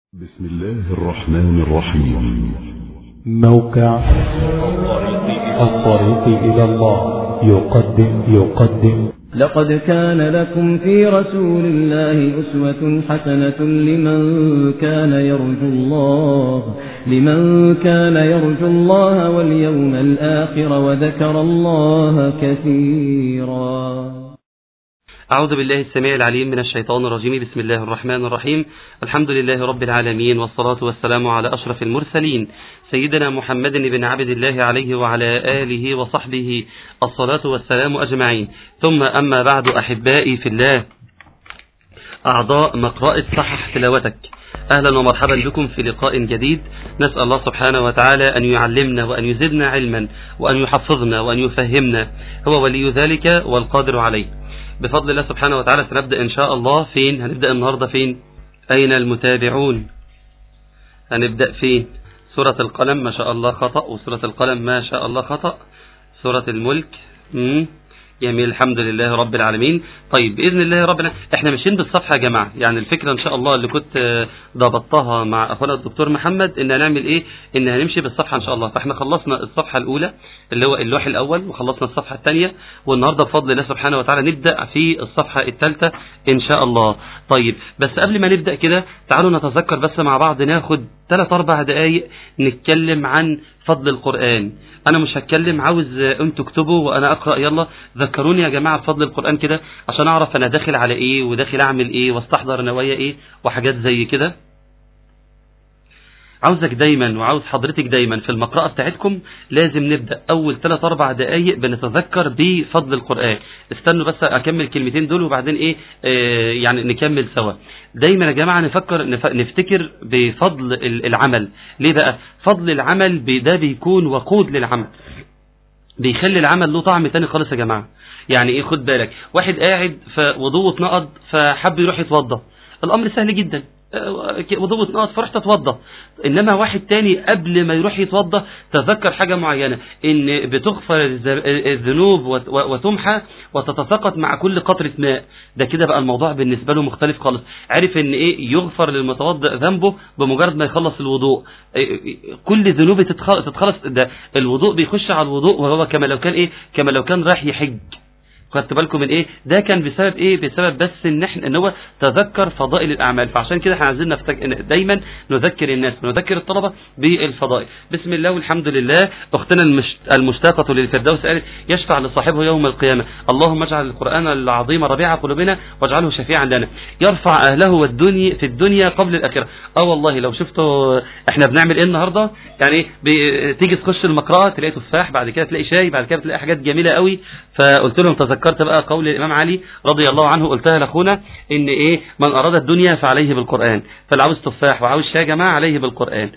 بسم الله الرحمن الرحيم موقع الطريق إلى الله يقدم يقدم لقد كان لكم في رسول الله أسوة حسنة لمن كان يرجو الله لمن كان يرجو الله واليوم الآخر وذكر الله كثيرا أعوذ بالله السميع العليم من الشيطان الرجيم بسم الله الرحمن الرحيم الحمد لله رب العالمين والصلاة والسلام على أشرف المرسلين سيدنا محمد بن عبد الله عليه وعلى آله وصحبه الصلاة والسلام أجمعين ثم أما بعد أحبائي في الله أعضاء مقرأة صحح تلاوتك أهلا ومرحبا بكم في لقاء جديد نسأل الله سبحانه وتعالى أن يعلمنا وأن يزدنا علما وأن يحفظنا وأن يفهمنا هو ولي ذلك والقادر عليه بفضل الله سبحانه وتعالى سنبدأ إن شاء الله فين هنبدأ النهاردة فين أين المتابعون هنبدأ فين سورة القلم ما شاء الله خطأ وسورة القلم ما شاء الله خطأ سورة الملك مم. جميل الحمد لله رب العالمين طيب بإذن الله رب العالمين احنا ماشيين بالصفحة يا جماعة يعني الفكرة ان شاء الله اللي كنت ضبطتها مع اخونا الدكتور محمد ان هنعمل ايه ان هنمشي بالصفحة ان شاء الله فاحنا خلصنا الصفحة الاولى اللي هو اللوح الاول وخلصنا الصفحة الثانية والنهاردة بفضل الله سبحانه وتعالى نبدأ في الصفحة الثالثة ان شاء الله طيب بس قبل ما نبدأ كده تعالوا نتذكر بس مع بعض ناخد 3 4 دقايق نتكلم عن فضل القرآن انا مش هتكلم عاوز انتوا اكتبوا وانا اقرا يلا ذكروني يا جماعه بفضل القران كده عشان اعرف انا داخل على ايه وداخل اعمل ايه واستحضر نوايا ايه وحاجات زي كده عاوزك دايما وعاوز حضرتك دايما في المقرأة بتاعتكم لازم نبدأ أول 3 4 دقايق بنتذكر بفضل القرآن استنوا بس أكمل الكلمتين دول وبعدين إيه آه يعني نكمل سوا دايما يا جماعة نفكر نف... نفتكر بفضل العمل ليه بقى فضل العمل ده بيكون وقود للعمل بيخلي العمل له طعم تاني خالص يا جماعة يعني ايه خد بالك واحد قاعد فوضوه اتنقض فحب يروح يتوضى الامر سهل جدا وضوء اتنقض فرحت اتوضى انما واحد تاني قبل ما يروح يتوضى تذكر حاجة معينة ان بتغفر الذنوب وتمحى وتتساقط مع كل قطرة ماء ده كده بقى الموضوع بالنسبة له مختلف خالص عارف ان ايه يغفر للمتوضئ ذنبه بمجرد ما يخلص الوضوء كل ذنوبه تتخلص ده الوضوء بيخش على الوضوء وهو كما لو كان ايه كما لو كان رايح يحج خدت بالكم من ايه ده كان بسبب ايه بسبب بس ان احنا ان هو تذكر فضائل الاعمال فعشان كده احنا عايزين نفتك... دايما نذكر الناس ونذكر الطلبه بالفضائل بسم الله والحمد لله اختنا المش... المشتاقه للفردوس قالت يشفع لصاحبه يوم القيامه اللهم اجعل القران العظيم ربيع قلوبنا واجعله شفيعا لنا يرفع اهله والدنيا في الدنيا قبل الاخره اه والله لو شفتوا احنا بنعمل ايه النهارده يعني تيجي تخش المقرأة تلاقي تفاح بعد كده تلاقي شاي بعد كده تلاقي حاجات جميله قوي فقلت لهم تذكرت بقى قول الإمام علي رضي الله عنه قلتها لأخونا إن إيه من أراد الدنيا فعليه بالقرآن فاللي عاوز تفاح وعاوز شاي يا جماعة عليه بالقرآن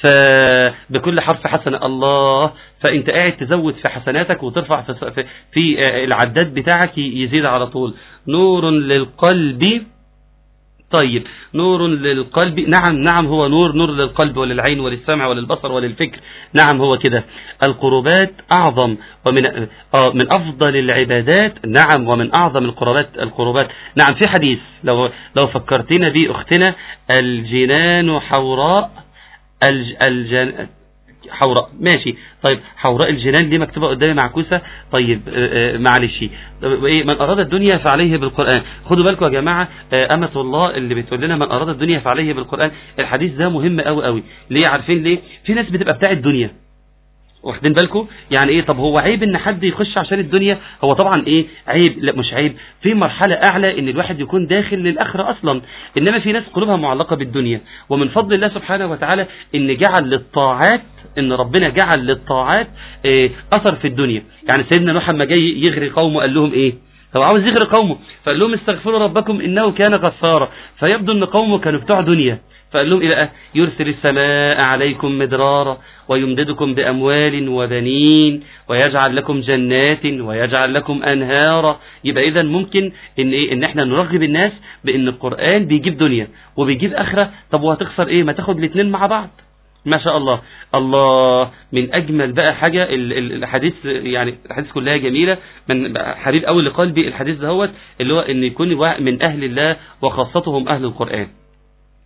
فبكل حرف حسنة الله فانت قاعد تزود في حسناتك وترفع في, في العداد بتاعك يزيد على طول نور للقلب طيب نور للقلب نعم نعم هو نور نور للقلب وللعين وللسمع وللبصر وللفكر نعم هو كده القربات أعظم ومن آه من أفضل العبادات نعم ومن أعظم القربات القربات نعم في حديث لو لو فكرتنا به أختنا الجنان حوراء الج الجن حوراء ماشي طيب حوراء الجنان دي مكتوبة قدامي معكوسة طيب معلش ايه من أراد الدنيا فعليه بالقرآن خدوا بالكم يا جماعة أمة الله اللي بتقول لنا من أراد الدنيا فعليه بالقرآن الحديث ده مهم قوي قوي ليه عارفين ليه في ناس بتبقى بتاع الدنيا واخدين بالكم يعني ايه طب هو عيب ان حد يخش عشان الدنيا هو طبعا ايه عيب لا مش عيب في مرحلة اعلى ان الواحد يكون داخل للاخرة اصلا انما في ناس قلوبها معلقة بالدنيا ومن فضل الله سبحانه وتعالى ان جعل للطاعات ان ربنا جعل للطاعات ايه اثر في الدنيا يعني سيدنا نوح لما جاي يغري قومه قال لهم ايه هو عاوز يغري قومه فقال لهم استغفروا ربكم انه كان غفارا فيبدو ان قومه كانوا بتوع دنيا فقال لهم ايه بقى يرسل السماء عليكم مدرارا ويمددكم بأموال وبنين ويجعل لكم جنات ويجعل لكم أنهارا يبقى إذا ممكن إن, إيه إن إحنا نرغب الناس بإن القرآن بيجيب دنيا وبيجيب آخرة طب وهتخسر إيه ما تاخد الاثنين مع بعض ما شاء الله الله من أجمل بقى حاجة الحديث يعني الحديث كلها جميلة من حبيب أول لقلبي الحديث دهوت اللي هو إن يكون من أهل الله وخاصتهم أهل القرآن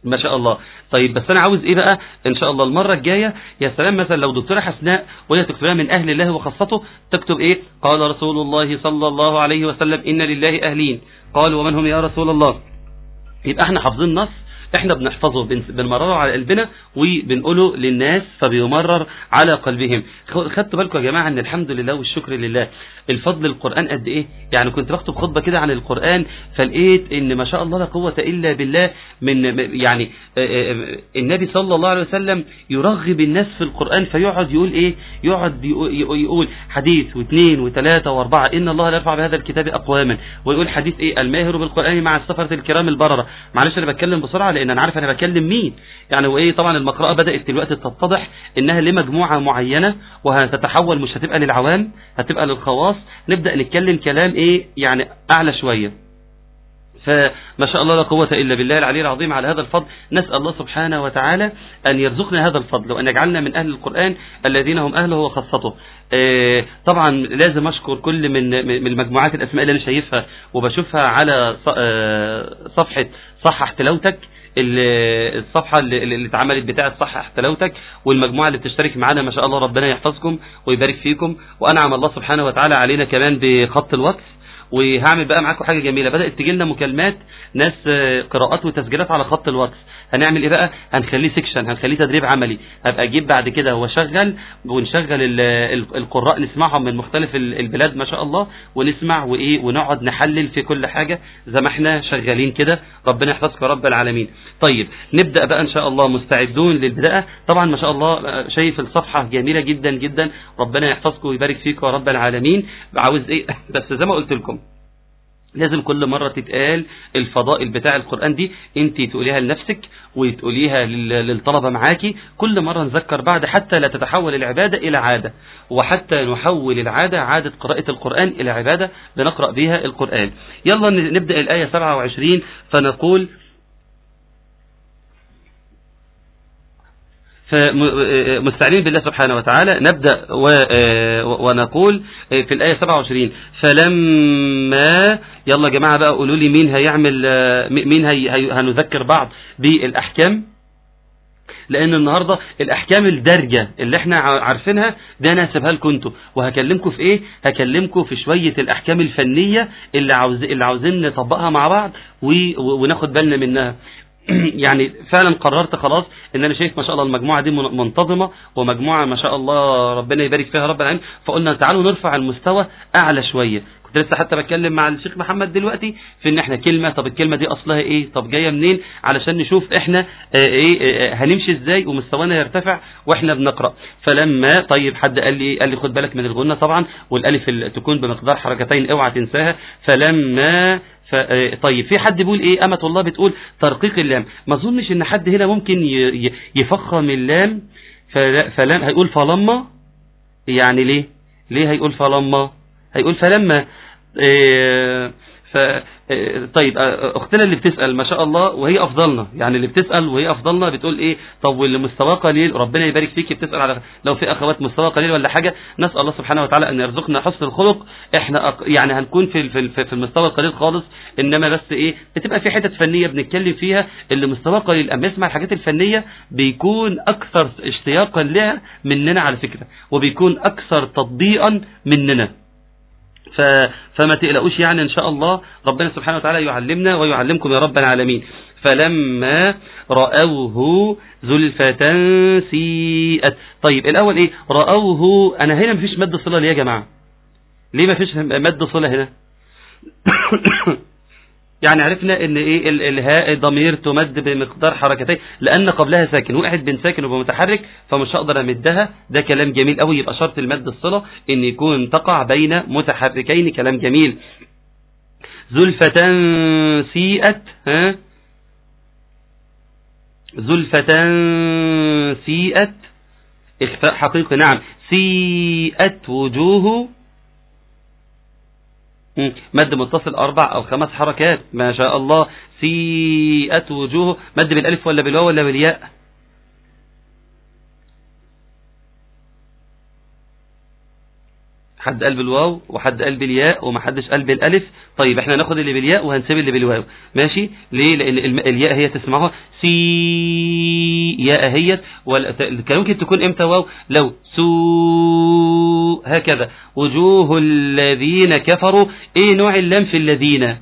ما شاء الله طيب بس انا عاوز ايه بقى ان شاء الله المره الجايه يا سلام مثلا لو دكتوره حسناء وهي تكتبها من اهل الله وخاصته تكتب ايه قال رسول الله صلى الله عليه وسلم ان لله اهلين قال ومن هم يا رسول الله يبقى احنا حافظين نص احنا بنحفظه بن- بنمرره على قلبنا وبنقوله للناس فبيمرر على قلبهم خ- خدتوا بالكم يا جماعه ان الحمد لله والشكر لله الفضل القران قد ايه يعني كنت بكتب خطبه كده عن القران فلقيت ان ما شاء الله لا قوه الا بالله من م- يعني آه، آه، النبي صلى الله عليه وسلم يرغب الناس في القران فيقعد يقول ايه يقعد يقول- يقول حديث واثنين وثلاثه واربعه ان الله لا يرفع بهذا الكتاب اقواما ويقول حديث ايه الماهر بالقران مع السفره الكرام البرره معلش انا بتكلم بسرعه لان انا عارف انا بكلم مين يعني وايه طبعا المقرأة بدأت دلوقتي تتضح انها لمجموعة معينة وهتتحول مش هتبقى للعوام هتبقى للخواص نبدأ نتكلم كلام ايه يعني اعلى شوية فما شاء الله لا قوة إلا بالله العلي العظيم على هذا الفضل نسأل الله سبحانه وتعالى أن يرزقنا هذا الفضل وأن يجعلنا من أهل القرآن الذين هم أهله وخاصته آه، طبعا لازم أشكر كل من من المجموعات الأسماء اللي أنا شايفها وبشوفها على ص- آه، صفحة صحح تلاوتك ال- الصفحة اللي اللي اتعملت بتاعة صحح تلاوتك والمجموعة اللي بتشترك معانا ما شاء الله ربنا يحفظكم ويبارك فيكم وأنعم الله سبحانه وتعالى علينا كمان بخط الوقف وهعمل بقى معاكم حاجه جميله بدات تجي لنا مكالمات ناس آه، قراءات وتسجيلات على خط الواتس هنعمل ايه بقى هنخليه سيكشن هنخليه تدريب عملي هبقى اجيب بعد كده واشغل ونشغل ال- ال- القراء نسمعهم من مختلف ال- البلاد ما شاء الله ونسمع وايه ونقعد نحلل في كل حاجه زي ما احنا شغالين كده ربنا يحفظك يا رب العالمين طيب نبدا بقى ان شاء الله مستعدون للبدايه طبعا ما شاء الله آه، شايف الصفحه جميله جدا جدا ربنا يحفظكم ويبارك فيكم يا رب العالمين عاوز ايه بس زي ما قلت لكم لازم كل مرة تتقال الفضائل بتاع القرآن دي انت تقوليها لنفسك وتقوليها لل- للطلبة معاكي كل مرة نذكر بعد حتى لا تتحول العبادة إلى عادة وحتى نحول العادة عادة قراءة القرآن إلى عبادة بنقرأ بها القرآن يلا ن- نبدأ الآية 27 فنقول فمستعينين بالله سبحانه وتعالى نبدأ و- آه، ونقول في الآية 27 فلما يلا يا جماعة بقى قولوا لي مين هيعمل آه، مين هي هي- هنذكر بعض بالأحكام لان النهارده الاحكام الدارجه اللي احنا ع- عارفينها ده انا هسيبها لكم انتوا وهكلمكم في ايه هكلمكم في شويه الاحكام الفنيه اللي عاوز اللي عاوزين نطبقها مع بعض و... و- وناخد بالنا منها يعني فعلا قررت خلاص ان انا شايف ما شاء الله المجموعه دي من- منتظمه ومجموعه ما شاء الله ربنا يبارك فيها رب العالمين فقلنا تعالوا نرفع المستوى اعلى شويه كنت لسه حتى بتكلم مع الشيخ محمد دلوقتي في ان احنا كلمه طب الكلمه دي اصلها ايه طب جايه منين علشان نشوف احنا آه، ايه آه، هنمشي ازاي ومستوانا يرتفع واحنا بنقرا فلما طيب حد قال لي قال لي خد بالك من الغنه طبعا والالف ال- تكون بمقدار حركتين اوعى تنساها فلما ف... آه، طيب في حد بيقول ايه امة الله بتقول ترقيق اللام ما اظنش ان حد هنا ممكن ي... ي- يفخم اللام فلا... فلام هيقول فلما يعني ليه ليه هيقول فلما هيقول فلما إيه ف إيه طيب آه، اختنا اللي بتسال ما شاء الله وهي افضلنا يعني اللي بتسال وهي افضلنا بتقول ايه طب واللي مستواه قليل ربنا يبارك فيك بتسال على لو في اخوات مستوى قليل ولا حاجه نسال الله سبحانه وتعالى ان يرزقنا حسن الخلق احنا أق... يعني هنكون في في في في المستوى القليل خالص انما بس ايه بتبقى في حتت فنيه بنتكلم فيها اللي مستواه قليل اما يسمع الحاجات الفنيه بيكون اكثر اشتياقا لها مننا على فكره وبيكون اكثر تطبيقا مننا ف... فما تقلقوش يعني ان شاء الله ربنا سبحانه وتعالى يعلمنا ويعلمكم يا رب العالمين فلما رأوه زلفة سيئت طيب الاول ايه رأوه انا هنا مفيش مد صلة ليه يا جماعة ليه مفيش مد صلة هنا يعني عرفنا ان ايه ال- الهاء ضمير تمد بمقدار حركتين لان قبلها ساكن وقعت بين ساكن وبمتحرك فمش هقدر امدها ده كلام جميل قوي يبقى شرط المد الصله ان يكون تقع بين متحركين كلام جميل زلفة سيئت ها زلفة سيئت اخفاء حقيقي نعم سيئت وجوه مم. مد متصل أربع أو خمس حركات ما شاء الله سيئت وجوه مد بالألف ولا بالواو ولا بالياء حد قال بالواو وحد قال بالياء وما حدش قال بالالف طيب احنا ناخد اللي بالياء وهنسيب اللي بالواو ماشي ليه لان الم- الياء هي تسمعها سي ياء هي كان ممكن تكون امتى واو لو سو هكذا وجوه الذين كفروا ايه نوع اللام في الذين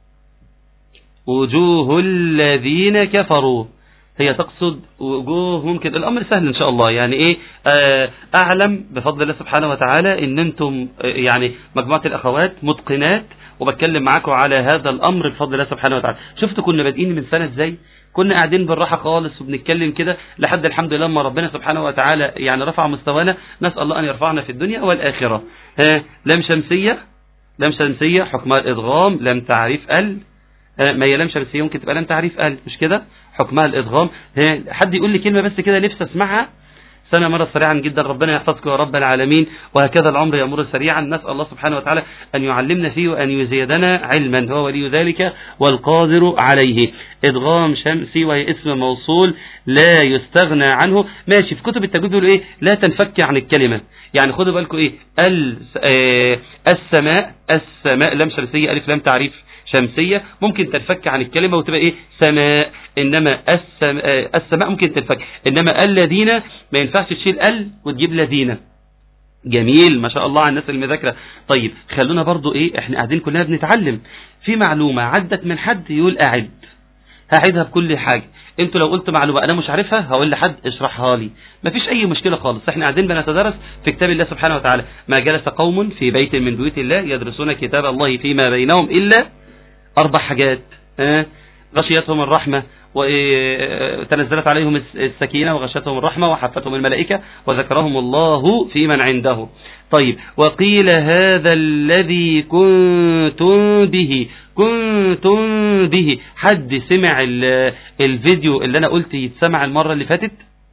وجوه الذين كفروا هي تقصد وجوه ممكن الامر سهل ان شاء الله يعني ايه آه، اعلم بفضل الله سبحانه وتعالى ان انتم آه، يعني مجموعه الاخوات متقنات وبتكلم معاكم على هذا الامر بفضل الله سبحانه وتعالى شفتوا كنا بادئين من سنه ازاي كنا قاعدين بالراحه خالص وبنتكلم كده لحد الحمد لله لما ربنا سبحانه وتعالى يعني رفع مستوانا نسال الله ان يرفعنا في الدنيا والاخره ها لام شمسيه لام شمسيه حكمها الادغام لام تعريف ال آه، ما هي لام شمسيه ممكن تبقى لام تعريف ال مش كده حكمها الادغام ها، حد يقول لي كلمه بس كده نفسي اسمعها سنة مرة سريعا جدا ربنا يحفظك يا رب العالمين وهكذا العمر يمر سريعا نسأل الله سبحانه وتعالى أن يعلمنا فيه وأن يزيدنا علما هو ولي ذلك والقادر عليه إدغام شمسي وهي اسم موصول لا يستغنى عنه ماشي في كتب التجويد بيقولوا إيه لا تنفك عن الكلمة يعني خدوا بالكم إيه ال- آه، السماء السماء لام شمسية ألف لام تعريف شمسية ممكن تنفك عن الكلمة وتبقى ايه سماء انما السماء, السماء ممكن تنفك انما الذين ما ينفعش تشيل ال وتجيب الذين جميل ما شاء الله على الناس المذاكرة طيب خلونا برضو ايه احنا قاعدين كلنا بنتعلم في معلومة عدت من حد يقول اعد هعيدها بكل حاجة انتوا لو قلت معلومة انا مش عارفها هقول لحد اشرحها لي مفيش اي مشكلة خالص احنا قاعدين بنتدرس في كتاب الله سبحانه وتعالى ما جلس قوم في بيت من بيوت الله يدرسون كتاب الله فيما بينهم الا أربع حاجات ها؟ غشيتهم الرحمة وتنزلت عليهم الس- السكينة وغشتهم الرحمة وحفتهم الملائكة وذكرهم الله في من عنده طيب وقيل هذا الذي كنتم به كنتم به حد سمع ال- الفيديو اللي أنا قلت يتسمع المرة اللي فاتت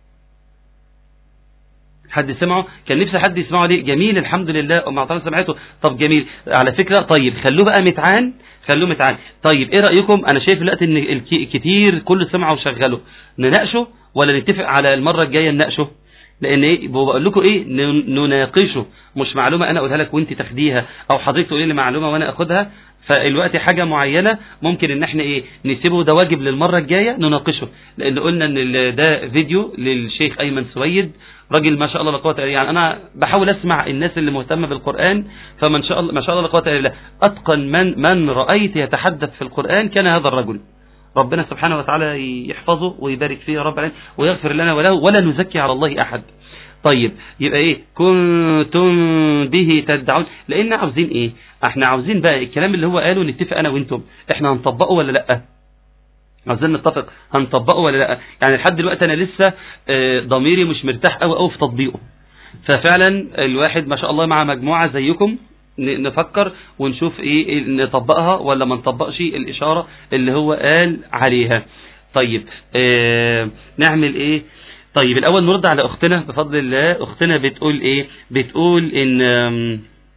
حد سمعه كان نفسي حد يسمعه ليه جميل الحمد لله ام عطانا سمعته طب جميل على فكرة طيب خلوه بقى متعان خلوه متعان طيب ايه رأيكم انا شايف دلوقتي ان الك- كتير كل سمعه وشغله نناقشه ولا نتفق على المرة الجاية نناقشه لان ايه بقول لكم ايه ن- نناقشه مش معلومة انا اقولها لك وانت تاخديها او حضرتك تقولي لي معلومة وانا اخدها فالوقت حاجة معينة ممكن ان احنا ايه نسيبه ده واجب للمرة الجاية نناقشه لان قلنا ان ال- ده فيديو للشيخ ايمن سويد راجل ما شاء الله لا قوه الا يعني انا بحاول اسمع الناس اللي مهتمه بالقران فما شاء الله ما شاء الله لا قوه الا بالله اتقن من من رايت يتحدث في القران كان هذا الرجل ربنا سبحانه وتعالى يحفظه ويبارك فيه يا رب العالمين ويغفر لنا وله ولا نزكي على الله احد طيب يبقى ايه كنتم به تدعون لان عاوزين ايه احنا عاوزين بقى الكلام اللي هو قاله نتفق انا وانتم احنا هنطبقه ولا لا عاوزين نتفق هنطبقه ولا لا يعني لحد دلوقتي انا لسه آه، ضميري مش مرتاح قوي قوي في تطبيقه ففعلا الواحد ما شاء الله مع مجموعة زيكم ن- نفكر ونشوف ايه إيه نطبقها ولا ما نطبقش الاشارة اللي هو قال عليها طيب آه نعمل ايه طيب الاول نرد على اختنا بفضل الله اختنا بتقول ايه بتقول ان آم،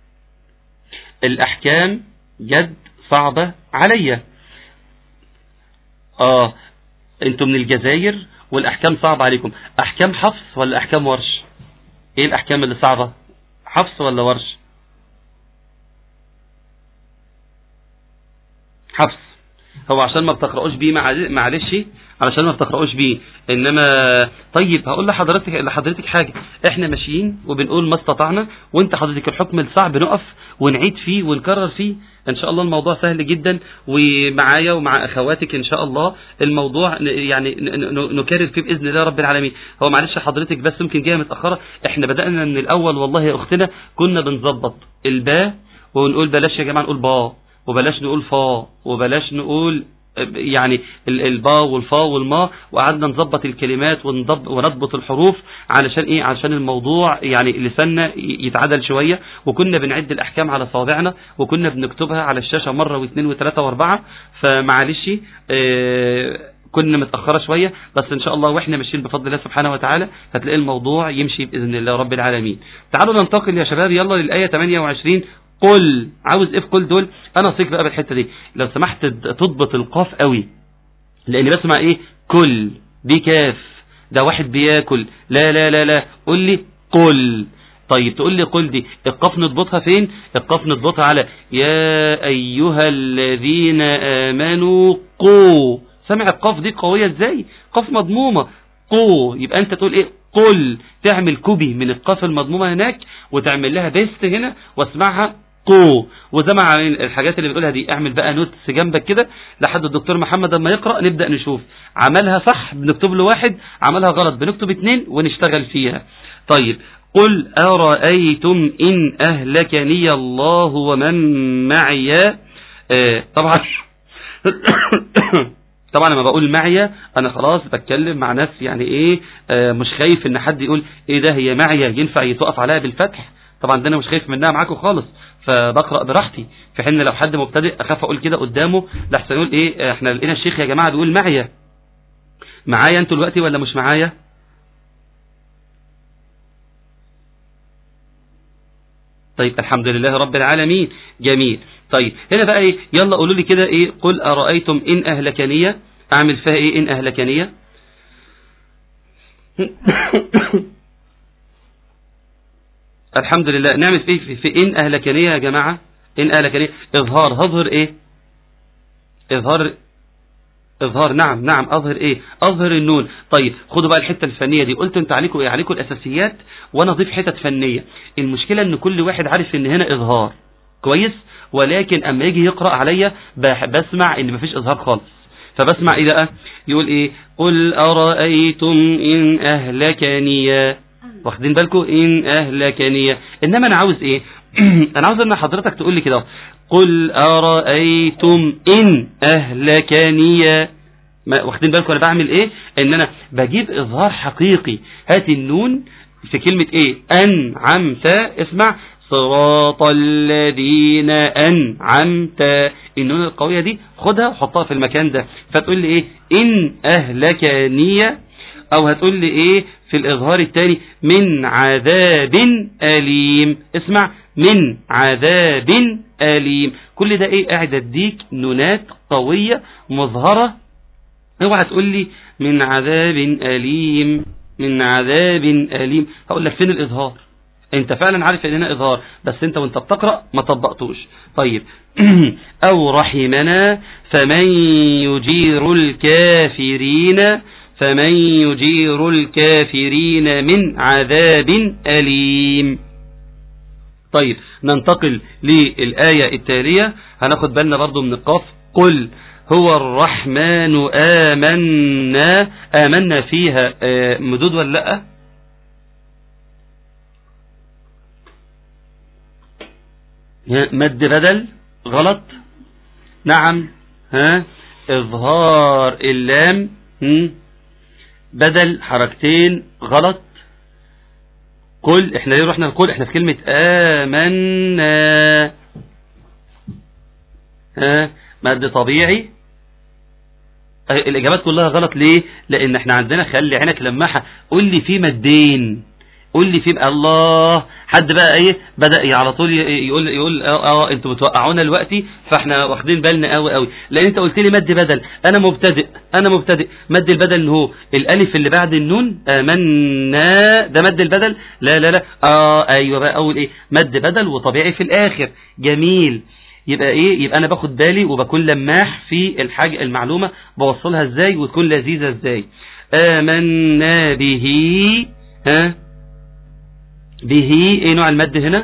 الاحكام جد صعبة عليا اه انتوا من الجزائر والاحكام صعبة عليكم احكام حفص ولا احكام ورش ايه الاحكام اللي صعبة حفص ولا ورش حفص هو عشان ما بتقرأوش بيه معل- معلش علشان ما بتقرأوش بيه انما طيب هقول لحضرتك لحضرتك حاجة احنا ماشيين وبنقول ما استطعنا وانت حضرتك الحكم الصعب نقف ونعيد فيه ونكرر فيه ان شاء الله الموضوع سهل جدا ومعايا ومع اخواتك ان شاء الله الموضوع ن- يعني ن- ن- نكرر فيه باذن الله رب العالمين هو معلش حضرتك بس يمكن جايه متاخره احنا بدانا من الاول والله يا اختنا كنا بنظبط الباء ونقول بلاش يا جماعه نقول با وبلاش نقول فا وبلاش نقول يعني ال- البا والفا والما وقعدنا نظبط الكلمات ونضب ونضبط الحروف علشان ايه علشان الموضوع يعني لساننا ي- يتعدل شوية وكنا بنعد الاحكام على صوابعنا وكنا بنكتبها على الشاشة مرة واثنين وثلاثة واربعة فمعلش آه كنا متأخرة شوية بس إن شاء الله وإحنا ماشيين بفضل الله سبحانه وتعالى هتلاقي الموضوع يمشي بإذن الله رب العالمين تعالوا ننتقل يا شباب يلا للآية 28 قل عاوز إيه في قل دول أنا أثق بقى بالحتة دي لو سمحت تضبط القاف قوي لأني بسمع إيه كل دي كاف ده واحد بياكل لا لا لا لا قل لي قل طيب تقول لي قل دي القاف نضبطها فين القاف نضبطها على يا ايها الذين امنوا قوا سمع القاف دي قوية ازاي قاف مضمومة قو يبقى انت تقول ايه قل تعمل كوبي من القاف المضمومة هناك وتعمل لها بيست هنا واسمعها قو وزي ما الحاجات اللي بنقولها دي اعمل بقى نوتس جنبك كده لحد الدكتور محمد لما يقرأ نبدأ نشوف عملها صح بنكتب له واحد عملها غلط بنكتب اتنين ونشتغل فيها طيب قل أرأيتم إن أهلكني الله ومن معي آه طبعا طبعا لما بقول معي انا خلاص بتكلم مع ناس يعني ايه آه مش خايف ان حد يقول ايه ده هي معي ينفع يتوقف عليها بالفتح طبعا ده انا مش خايف منها معاكم خالص فبقرا براحتي في حين لو حد مبتدئ اخاف اقول كده قدامه لحسن يقول ايه احنا لقينا الشيخ يا جماعه بيقول معي معايا انتوا دلوقتي ولا مش معايا طيب الحمد لله رب العالمين جميل طيب هنا بقى ايه يلا قولوا لي كده ايه قل ارايتم ان اهلكنيه اعمل فيها ايه ان اهلكنيه الحمد لله نعمل في, في, في ان اهلكنيه يا جماعه ان اهلكنيه اظهار هظهر ايه اظهار اظهار نعم نعم اظهر ايه اظهر النون طيب خدوا بقى الحته الفنيه دي قلت انت عليكم ايه عليكم الاساسيات وانا اضيف حتت فنيه المشكله ان كل واحد عارف ان هنا اظهار كويس ولكن اما يجي يقرا عليا بسمع ان مفيش اظهار خالص فبسمع ايه بقى يقول ايه قل ارايتم ان اهلكني واخدين بالكم ان اهلكني انما انا عاوز ايه انا عاوز ان حضرتك تقول لي كده قل أرأيتم إن أهلكني ما واخدين بالكم أنا بعمل إيه إن أنا بجيب إظهار حقيقي هات النون في كلمة إيه أنعمت اسمع صراط الذين أنعمت النون القوية دي خدها وحطها في المكان ده فتقول لي إيه إن أهلكني أو هتقول لي إيه في الإظهار الثاني من عذاب أليم اسمع من عذاب أليم كل ده ايه قاعد اديك نونات قوية مظهرة اوعى تقول لي من عذاب أليم من عذاب أليم هقول لك فين الإظهار انت فعلا عارف ان هنا إظهار بس انت وانت بتقرأ ما طبقتوش طيب أو رحمنا فمن يجير الكافرين فمن يجير الكافرين من عذاب أليم طيب ننتقل للآية التالية هناخد بالنا برضو من القاف قل هو الرحمن آمنا آمنا فيها مدود ولا لأ مد بدل غلط نعم ها إظهار اللام بدل حركتين غلط قل احنا ليه رحنا نقول احنا في كلمة آمنا ها مد طبيعي الإجابات كلها غلط ليه لأن احنا عندنا خلي عينك لماحة قول لي في مدين قول لي في الله حد بقى ايه بدأ على طول يقول يقول اه, آه انتوا بتوقعونا دلوقتي فاحنا واخدين بالنا قوي قوي لان انت قلت لي مد بدل انا مبتدئ انا مبتدئ مد البدل ان هو الالف اللي بعد النون امنا ده مد البدل لا لا لا اه ايوه بقى اول ايه مد بدل وطبيعي في الاخر جميل يبقى ايه يبقى انا باخد بالي وبكون لماح في الحاجة المعلومة بوصلها ازاي وتكون لذيذة ازاي آمنا به ها به ايه نوع المد هنا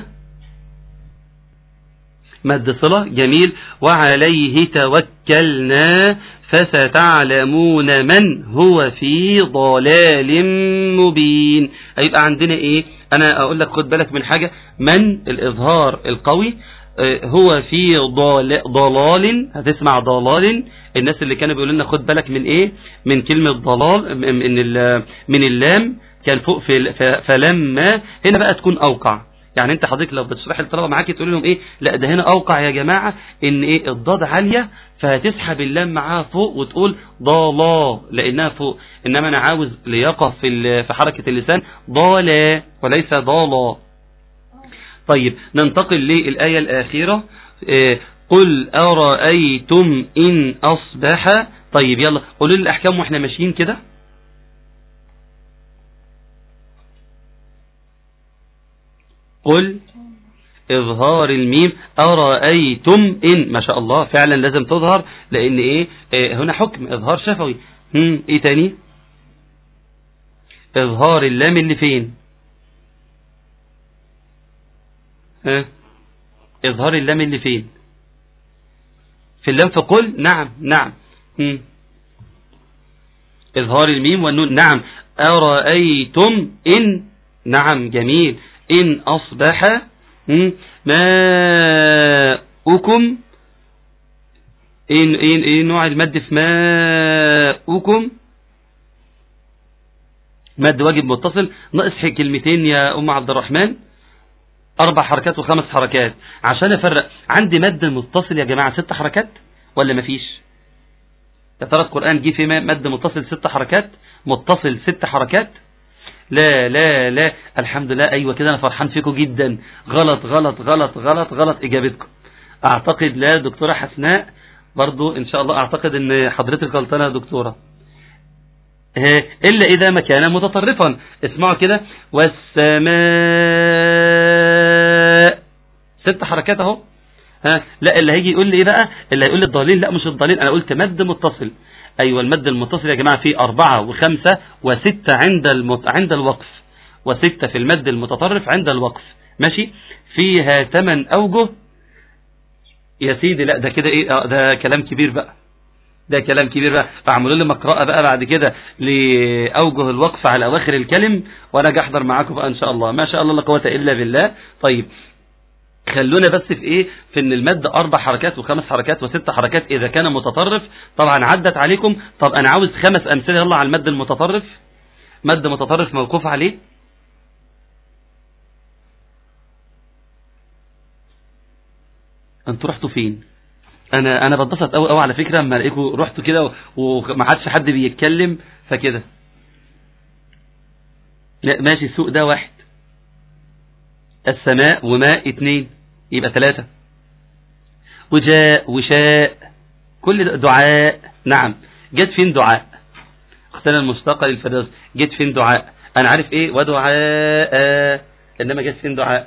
مد صلة جميل وعليه توكلنا فستعلمون من هو في ضلال مبين هيبقى عندنا ايه انا اقول لك خد بالك من حاجة من الاظهار القوي هو في ضلال, ضلال هتسمع ضلال الناس اللي كانوا بيقولوا لنا خد بالك من ايه من كلمة ضلال من من اللام كان فوق في فلما هنا بقى تكون اوقع يعني انت حضرتك لو بتشرح الطلبه معاك تقول لهم ايه لا ده هنا اوقع يا جماعه ان ايه الضاد عاليه فهتسحب اللام معاها فوق وتقول ضالا لانها فوق انما انا عاوز لياقه في في حركه اللسان ضالا وليس ضالا طيب ننتقل للايه الاخيره إيه قل ارايتم ان اصبح طيب يلا قولوا لي الاحكام واحنا ماشيين كده قل إظهار الميم أرأيتم إن ما شاء الله فعلا لازم تظهر لأن إيه, إيه هنا حكم إظهار شفوي هم إيه تاني إظهار اللام اللي فين ها إظهار اللام اللي فين في اللام في قل نعم نعم هم. إظهار الميم والنون نعم أرأيتم إن نعم جميل إن أصبح ماؤكم إن, إن, إن نوع المد في ماؤكم مد واجب متصل ناقص كلمتين يا أم عبد الرحمن أربع حركات وخمس حركات عشان أفرق عندي مد متصل يا جماعة ست حركات ولا مفيش يا ترى القرآن جه في مد متصل ست حركات متصل ست حركات لا لا لا الحمد لله أيوة كده أنا فرحان فيكم جدا غلط غلط غلط غلط غلط إجابتكم أعتقد لا دكتورة حسناء برضو إن شاء الله أعتقد أن حضرتك غلطانة يا دكتورة إلا إذا ما كان متطرفا اسمعوا كده والسماء ست حركات اهو ها لا اللي هيجي يقول لي ايه بقى اللي هيقول لي الضالين لا مش الضالين انا قلت مد متصل ايوه المد المتصل يا جماعه فيه أربعة وخمسة وستة عند المت... عند الوقف وستة في المد المتطرف عند الوقف ماشي فيها ثمان اوجه يا سيدي لا ده كده ايه آه ده كلام كبير بقى ده كلام كبير بقى فاعملوا لي مقرأة بقى بعد كده لأوجه الوقف على أواخر الكلم وأنا أجي أحضر معاكم بقى إن شاء الله ما شاء الله لا قوة إلا بالله طيب خلونا بس في ايه في ان المد اربع حركات وخمس حركات وست حركات اذا كان متطرف طبعا عدت عليكم طب انا عاوز خمس امثله يلا على المد المتطرف مد متطرف موقوف عليه انتوا رحتوا فين انا انا بتبسط قوي قوي على فكره اما الاقيكم رحتوا كده وما عادش حد بيتكلم فكده لا ماشي السوق ده واحد السماء وماء اتنين يبقى ثلاثة وجاء وشاء كل دعاء نعم جت فين دعاء اختنا المشتقة للفردوس جت فين دعاء انا عارف ايه ودعاء انما جت فين دعاء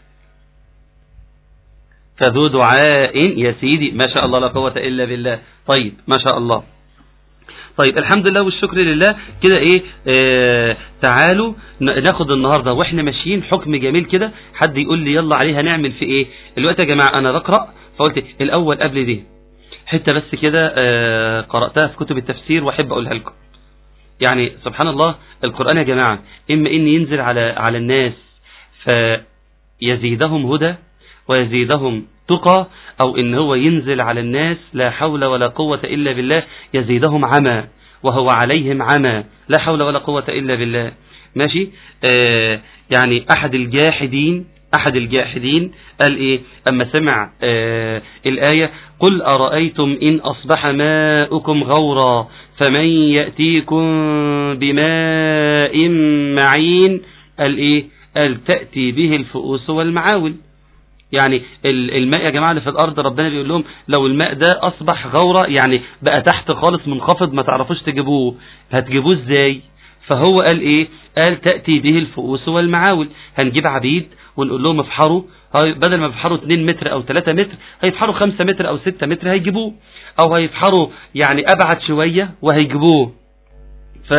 فذو دعاء يا سيدي ما شاء الله لا قوة إلا بالله طيب ما شاء الله طيب الحمد لله والشكر لله كده ايه آه تعالوا ناخد النهاردة واحنا ماشيين حكم جميل كده حد يقول لي يلا عليه هنعمل في ايه الوقت يا جماعة انا بقرأ فقلت الاول قبل دي حتة بس كده آه قرأتها في كتب التفسير واحب اقولها لكم يعني سبحان الله القرآن يا جماعة اما ان ينزل على على الناس فيزيدهم هدى ويزيدهم تقى أو إن هو ينزل على الناس لا حول ولا قوة إلا بالله يزيدهم عمى وهو عليهم عمى لا حول ولا قوة إلا بالله ماشي آه يعني أحد الجاحدين أحد الجاحدين قال إيه أما سمع آه الآية قل أرأيتم إن أصبح ماؤكم غورا فمن يأتيكم بماء معين قال إيه قال تأتي به الفؤوس والمعاول يعني الماء يا جماعة اللي في الأرض ربنا بيقول لهم لو الماء ده أصبح غورة يعني بقى تحت خالص منخفض ما تعرفوش تجيبوه هتجيبوه ازاي فهو قال ايه قال تأتي به الفؤوس والمعاول هنجيب عبيد ونقول لهم افحروا بدل ما يفحروا 2 متر او 3 متر هيفحروا 5 متر او 6 متر هيجيبوه او هيفحروا يعني ابعد شوية وهيجيبوه ف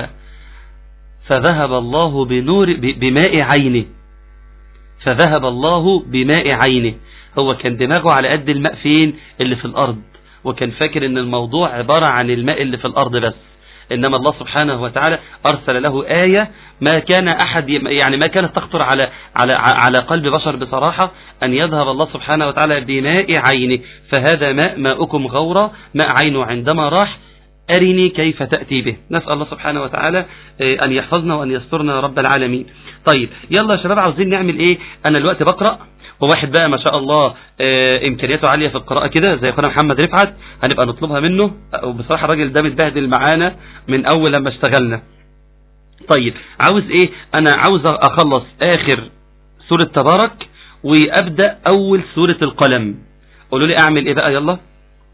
فذهب الله بنور بماء عينه فذهب الله بماء عينه هو كان دماغه على قد الماء فين اللي في الأرض وكان فاكر ان الموضوع عبارة عن الماء اللي في الأرض بس إنما الله سبحانه وتعالى أرسل له آية ما كان أحد يعني ما كانت تخطر على على على قلب بشر بصراحة أن يذهب الله سبحانه وتعالى بماء عينه فهذا ماء ماؤكم غورا ماء عينه عندما راح أرني كيف تأتي به نسأل الله سبحانه وتعالى أن يحفظنا وأن يسترنا رب العالمين طيب يلا يا شباب عاوزين نعمل إيه أنا الوقت بقرأ وواحد بقى ما شاء الله آه امكانياته عالية في القراءة كده زي اخونا محمد رفعت هنبقى نطلبها منه وبصراحة الراجل ده متبهدل معانا من اول لما اشتغلنا طيب عاوز ايه انا عاوز اخلص اخر سورة تبارك وابدأ اول سورة القلم قولوا لي اعمل ايه بقى يلا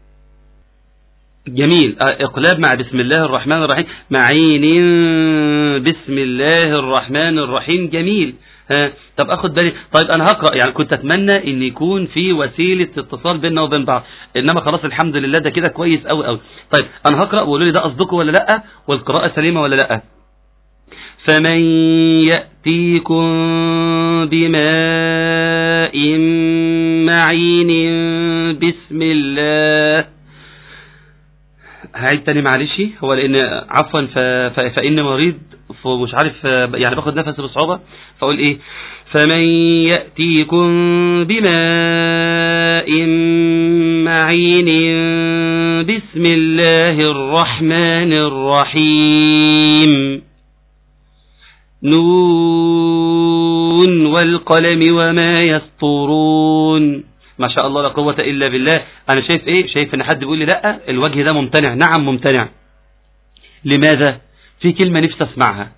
جميل اقلاب مع بسم الله الرحمن الرحيم معين بسم الله الرحمن الرحيم جميل ها طب اخد بالي طيب انا هقرا يعني كنت اتمنى ان يكون في وسيله اتصال بيننا وبين بعض انما خلاص الحمد لله ده كده كويس قوي قوي طيب انا هقرا وقولوا لي ده قصدكم ولا لا والقراءه سليمه ولا لا فمن ياتيكم بماء معين بسم الله هعيد تاني معلش هو لان عفوا ف... ف... فان مريض فمش عارف يعني باخد نفس بصعوبه فاقول ايه فمن ياتيكم بماء معين بسم الله الرحمن الرحيم نون والقلم وما يسطرون ما شاء الله لا قوة إلا بالله أنا شايف إيه شايف إن حد بيقول لي لا الوجه ده ممتنع نعم ممتنع لماذا في كلمة نفسي أسمعها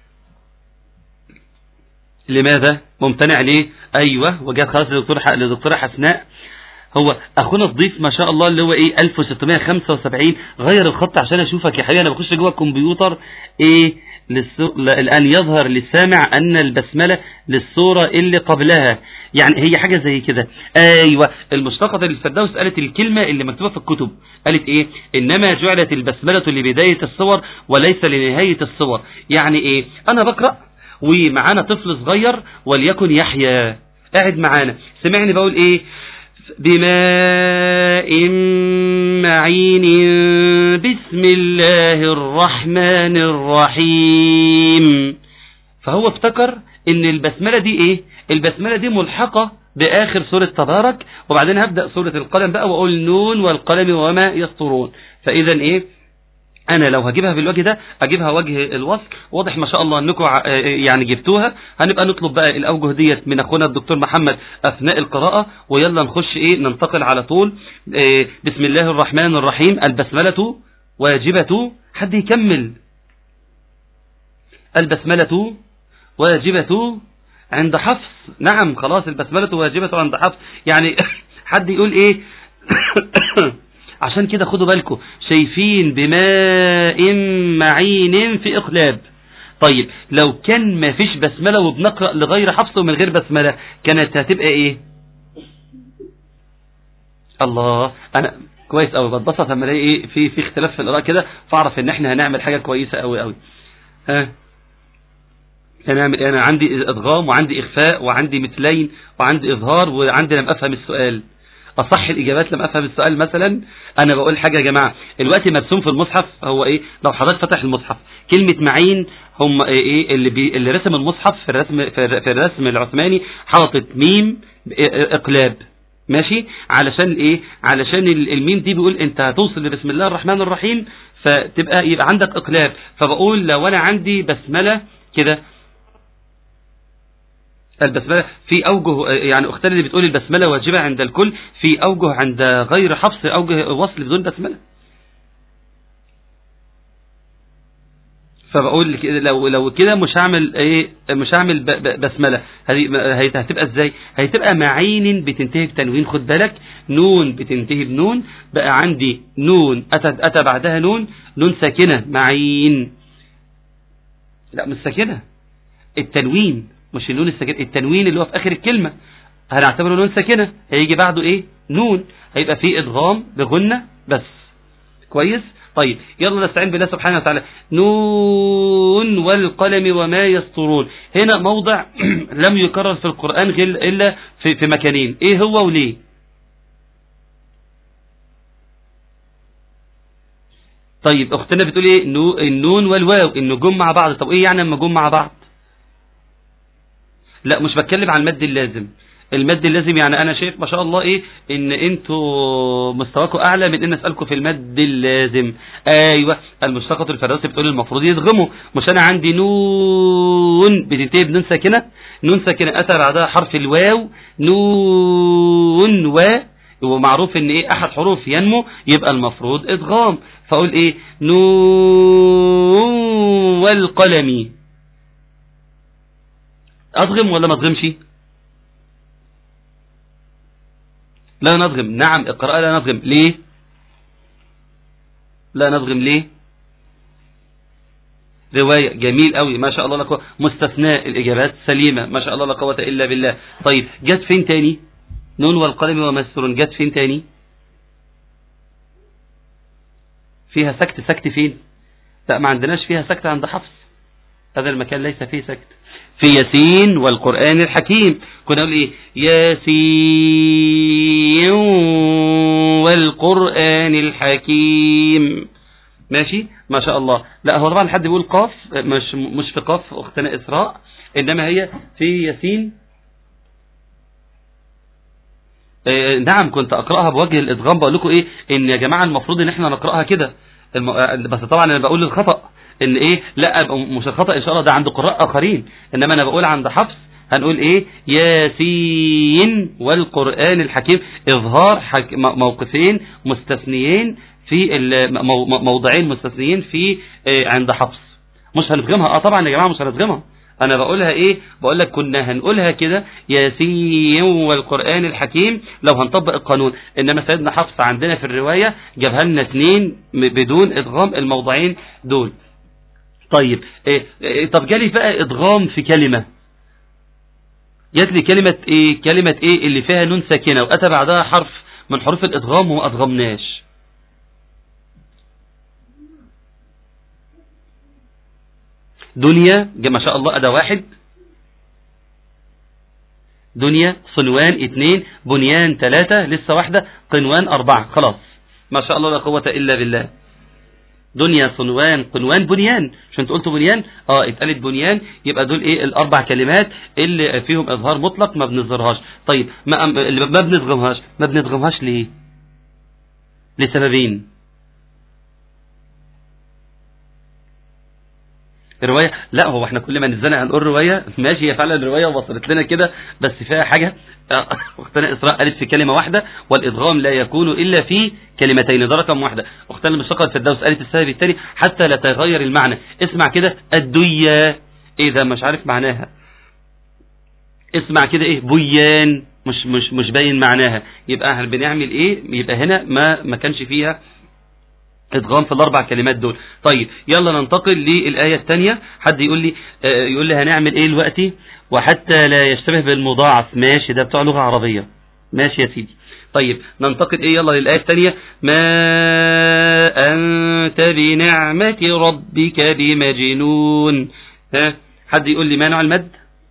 لماذا ممتنع ليه أيوة وجات خلاص لدكتور لدكتورة حسناء هو اخونا الضيف ما شاء الله اللي هو ايه 1675 غير الخط عشان اشوفك يا حبيبي انا بخش جوه الكمبيوتر ايه للسو... الان يظهر للسامع ان البسمله للصوره اللي قبلها يعني هي حاجه زي كده ايوه المشتقه الفردوس قالت الكلمه اللي مكتوبه في الكتب قالت ايه انما جعلت البسمله لبدايه الصور وليس لنهايه الصور يعني ايه انا بقرا ومعانا طفل صغير وليكن يحيى قاعد معانا سمعني بقول ايه بماء معين بسم الله الرحمن الرحيم فهو افتكر ان البسملة دي ايه البسملة دي ملحقة باخر سورة تبارك وبعدين هبدأ سورة القلم بقى واقول نون والقلم وما يسطرون فاذا ايه انا لو هجيبها بالوجه ده اجيبها وجه الوصف واضح ما شاء الله انكم يعني جبتوها هنبقى نطلب بقى الاوجه ديت من اخونا الدكتور محمد اثناء القراءة ويلا نخش ايه ننتقل على طول إيه بسم الله الرحمن الرحيم البسملة واجبة حد يكمل البسملة واجبة عند حفص نعم خلاص البسملة واجبة عند حفص يعني حد يقول ايه عشان كده خدوا بالكم شايفين بماء معين في اقلاب طيب لو كان ما فيش بسملة وبنقرأ لغير حفص ومن غير بسملة كانت هتبقى ايه الله انا كويس قوي بتبسط لما الاقي ايه في في اختلاف في القراءه كده فاعرف ان احنا هنعمل حاجه كويسه قوي قوي ها هنعمل انا عندي ادغام وعندي اخفاء وعندي مثلين وعندي اظهار وعندي لم افهم السؤال اصح الاجابات لم افهم السؤال مثلا انا بقول حاجه يا جماعه الوقت مرسوم في المصحف هو ايه لو حضرتك فتح المصحف كلمه معين هم ايه اللي بي اللي رسم المصحف في الرسم في الرسم العثماني حاطط ميم اقلاب ماشي علشان ايه علشان الميم دي بيقول انت هتوصل لبسم الله الرحمن الرحيم فتبقى يبقى عندك اقلاب فبقول لو انا عندي بسمله كده البسملة في أوجه يعني أختنا اللي بتقول البسملة واجبة عند الكل في أوجه عند غير حفص أوجه وصل بدون بسملة فبقول لو لو كده مش هعمل ايه مش هعمل بسمله هذه هتبقى ازاي هتبقى معين بتنتهي بتنوين خد بالك نون بتنتهي بنون بقى عندي نون اتى اتى بعدها نون نون ساكنه معين لا مش ساكنه التنوين مش النون الساكنه التنوين اللي هو في اخر الكلمه هنعتبره نون ساكنه هيجي بعده ايه نون هيبقى فيه ادغام بغنه بس كويس طيب يلا نستعين بالله سبحانه وتعالى نون والقلم وما يسطرون هنا موضع لم يكرر في القرآن غير إلا في, في مكانين ايه هو وليه طيب اختنا بتقول ايه النون والواو النجوم مع بعض طب ايه يعني لما جم مع بعض لا مش بتكلم عن المد اللازم المد اللازم يعني انا شايف ما شاء الله ايه ان انتوا مستواكم اعلى من ان اسالكم في المد اللازم ايوه المشتقة الفردوسي بتقول المفروض يدغموا مش انا عندي نون بتنتهي بنون ساكنه نون ساكنه اتى بعدها حرف الواو نون و ومعروف ان ايه احد حروف ينمو يبقى المفروض ادغام فاقول ايه نون والقلم اضغم ولا ما اضغمش لا نضغم نعم القراءة لا نضغم ليه لا نضغم ليه رواية جميل قوي ما شاء الله لا قوة مستثناء الإجابات سليمة ما شاء الله لا قوة إلا بالله طيب جت فين تاني نون والقلم وما يسطرون جت فين تاني فيها سكت سكت فين لا ما عندناش فيها سكت عند حفص هذا المكان ليس فيه سكت في ياسين والقرآن الحكيم كنا نقول ايه ياسين والقرآن الحكيم ماشي ما شاء الله لا هو طبعا حد بيقول قاف مش مش في قاف اختنا اسراء انما هي في ياسين آه، نعم كنت اقراها بوجه الادغام بقول لكم ايه ان يا جماعه المفروض ان احنا نقراها كده الم... آه، بس طبعا انا بقول الخطا ان ايه لا مش الخطا ان شاء الله ده عند قراء اخرين انما انا بقول عند حفص هنقول ايه ياسين والقران الحكيم اظهار حك... م- موقفين مستثنيين في ال- مو- مو- موضعين مستثنيين في آه، عند حفص مش هنفهمها اه طبعا يا جماعه مش هنفهمها انا بقولها ايه بقول لك كنا هنقولها كده ياسين والقران الحكيم لو هنطبق القانون انما سيدنا حفص عندنا في الروايه جابها لنا اثنين م- بدون ادغام الموضعين دول طيب إيه إيه طب جالي بقى ادغام في كلمه جات لي كلمه ايه كلمه ايه اللي فيها نون ساكنه واتى بعدها حرف من حروف الادغام وما ادغمناش دنيا جا- ما شاء الله أدا واحد دنيا صنوان اتنين بنيان تلاتة لسه واحدة قنوان أربعة خلاص ما شاء الله لا قوة إلا بالله دنيا صنوان قنوان بنيان مش انت قلت بنيان اه اتقالت بنيان يبقى دول ايه الاربع كلمات اللي فيهم اظهار مطلق ما بنظهرهاش طيب ما اللي ما بنضغمهاش ما بنضغمهاش ليه لسببين الرواية لا هو احنا كل ما نزلنا هنقول رواية ماشي هي فعلا رواية وصلت لنا كده بس فيها حاجة اه، اختنا إسراء قالت في كلمة واحدة والإدغام لا يكون إلا في كلمتين ده رقم واحدة اختنا المشتقة الفردوس قالت السبب الثاني حتى لا تغير المعنى اسمع كده الدية ايه ده مش عارف معناها اسمع كده ايه بيان مش مش مش باين معناها يبقى احنا بنعمل ايه يبقى هنا ما ما كانش فيها ادغام في الاربع كلمات دول طيب يلا ننتقل للايه الثانيه حد يقول لي آه، يقول لي هنعمل ايه دلوقتي وحتى لا يشتبه بالمضاعف ماشي ده بتوع لغه عربيه ماشي يا سيدي طيب ننتقل ايه يلا للايه الثانيه ما انت بنعمه ربك بمجنون ها حد يقول لي ما نوع المد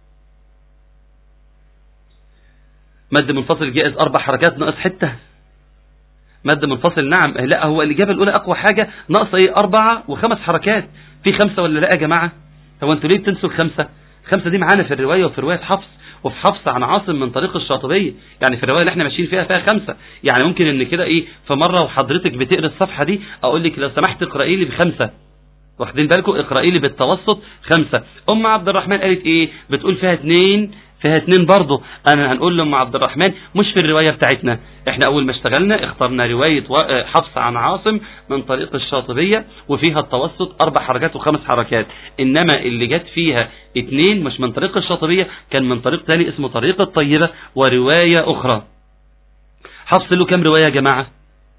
مد منفصل جائز اربع حركات ناقص حته مد منفصل نعم لا هو الإجابة الأولى أقوى حاجة ناقص إيه أربعة وخمس حركات في خمسة ولا لا يا جماعة هو أنتوا ليه بتنسوا الخمسة الخمسة دي معانا في الرواية وفي رواية حفص وفي حفص عن عاصم من طريق الشاطبية يعني في الرواية اللي احنا ماشيين فيها فيها خمسة يعني ممكن ان كده ايه في مرة وحضرتك بتقرا الصفحة دي اقول لك لو سمحت اقرأي لي بخمسة واخدين بالكم اقرأي لي بالتوسط خمسة ام عبد الرحمن قالت ايه بتقول فيها اتنين فيها اتنين برضه انا هنقول لام عبد الرحمن مش في الرواية بتاعتنا احنا اول ما اشتغلنا اخترنا رواية و- آه، حفص عن عاصم من طريق الشاطبية وفيها التوسط اربع حركات وخمس حركات انما اللي جت فيها اتنين مش من طريق الشاطبية كان من طريق تاني اسمه طريق الطيبة ورواية اخرى حفص له كام رواية يا جماعة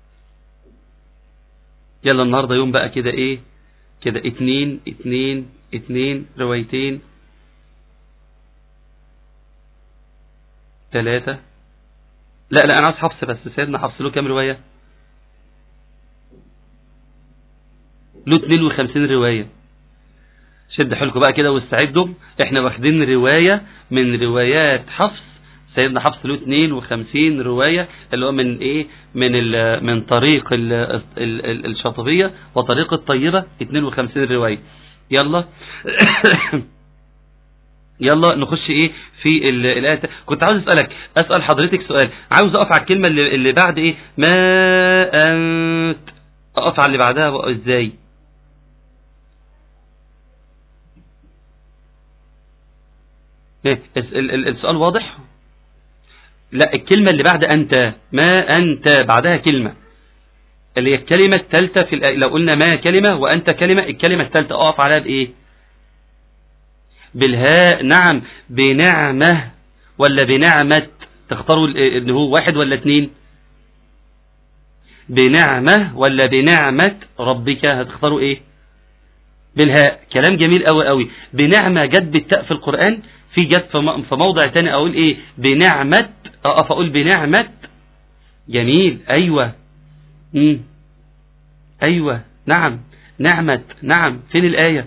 يلا النهاردة يوم بقى كده ايه كده اتنين اتنين اتنين روايتين ثلاثة لا لا انا عاوز حفص بس سيدنا حفص له كام رواية له 52 رواية شد حيلكم بقى كده واستعدوا احنا واخدين رواية من روايات حفص سيدنا حفص له 52 رواية اللي هو من ايه من ال من طريق ال ال ال الشاطبية وطريق الطيبة 52 رواية يلا يلا نخش ايه في ال- الآية كنت عاوز اسألك اسأل حضرتك سؤال عاوز اقف على الكلمة اللي, اللي بعد ايه ما انت اقف على اللي بعدها بقى ازاي إيه؟ الس- ال- ال- السؤال واضح لا الكلمة اللي بعد أنت ما أنت بعدها كلمة اللي هي الكلمة الثالثة في الآية لو قلنا ما كلمة وأنت كلمة الكلمة الثالثة أقف عليها بإيه بالهاء نعم بنعمة ولا بنعمة تختاروا ال- ان هو واحد ولا اتنين بنعمة ولا بنعمة ربك هتختاروا ايه بالهاء كلام جميل قوي قوي بنعمة جت بالتاء في القرآن في جت في م- في موضع تاني اقول ايه بنعمة اقف اقول بنعمة جميل ايوه مم. ايوه نعم نعمة نعم فين الآية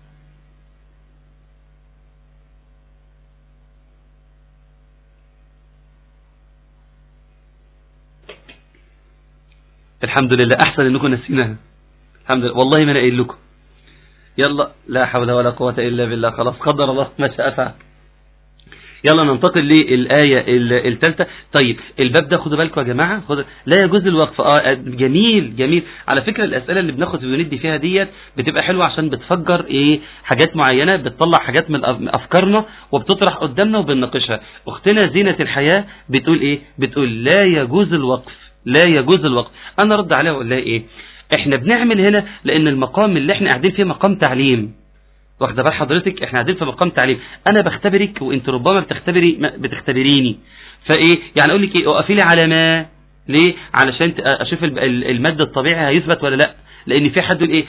الحمد لله احسن انكم نسيناها الحمد لله والله ما انا قايل لكم يلا لا حول ولا قوة الا بالله خلاص قدر الله ما شاء فعل يلا ننتقل للآية الثالثة طيب الباب ده خدوا بالكم يا جماعة خدوا لا يجوز الوقف اه جميل جميل على فكرة الأسئلة اللي بناخد وندي فيها ديت بتبقى حلوة عشان بتفجر ايه حاجات معينة بتطلع حاجات من أف- من أفكارنا وبتطرح قدامنا وبنناقشها أختنا زينة الحياة بتقول ايه بتقول لا يجوز الوقف لا يجوز الوقف أنا رد عليها وأقول لها ايه احنا بنعمل هنا لأن المقام اللي احنا قاعدين فيه مقام تعليم واخده بال حضرتك احنا قاعدين في مقام تعليم انا بختبرك وانت ربما بتختبري ما- بتختبريني فايه يعني اقول لك ايه اقفي لي على ما ليه علشان ت- اشوف ال- ال- المد الطبيعي هيثبت ولا لا لان في حد يقول ايه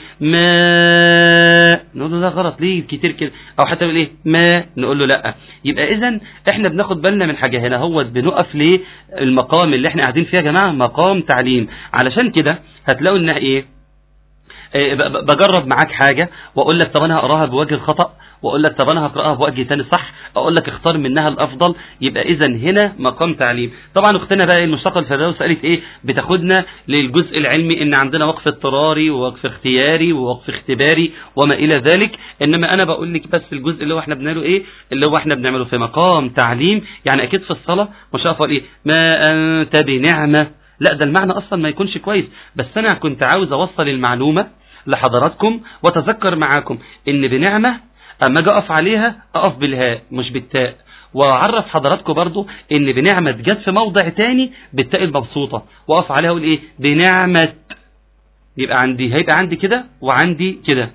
ما نقول له ده غلط ليه كتير كده او حتى يقول ايه ما نقول له لا يبقى اذا احنا بناخد بالنا من حاجه هنا هو بنقف ليه المقام اللي احنا قاعدين فيه يا جماعه مقام تعليم علشان كده هتلاقوا انها ايه إيه، ب- ب- بجرب معاك حاجة واقول لك طب انا هقراها بوجه الخطأ واقول لك طب انا هقراها بوجه تاني صح اقول لك اختار منها الافضل يبقى اذا هنا مقام تعليم طبعا اختنا بقى المشتقه الفردوس قالت ايه بتاخدنا للجزء العلمي ان عندنا وقف اضطراري ووقف اختياري ووقف اختباري وما الى ذلك انما انا بقول لك بس الجزء اللي هو احنا بنعمله ايه اللي هو احنا بنعمله في مقام تعليم يعني اكيد في الصلاه مش هقف اقول ايه ما انت بنعمه لا ده المعنى اصلا ما يكونش كويس بس انا كنت عاوز اوصل المعلومه لحضراتكم وتذكر معاكم ان بنعمه اما اجي اقف عليها اقف بالهاء مش بالتاء واعرف حضراتكم برضو ان بنعمه جت في موضع تاني بالتاء المبسوطه واقف عليها اقول ايه بنعمه يبقى عندي هيبقى عندي كده وعندي كده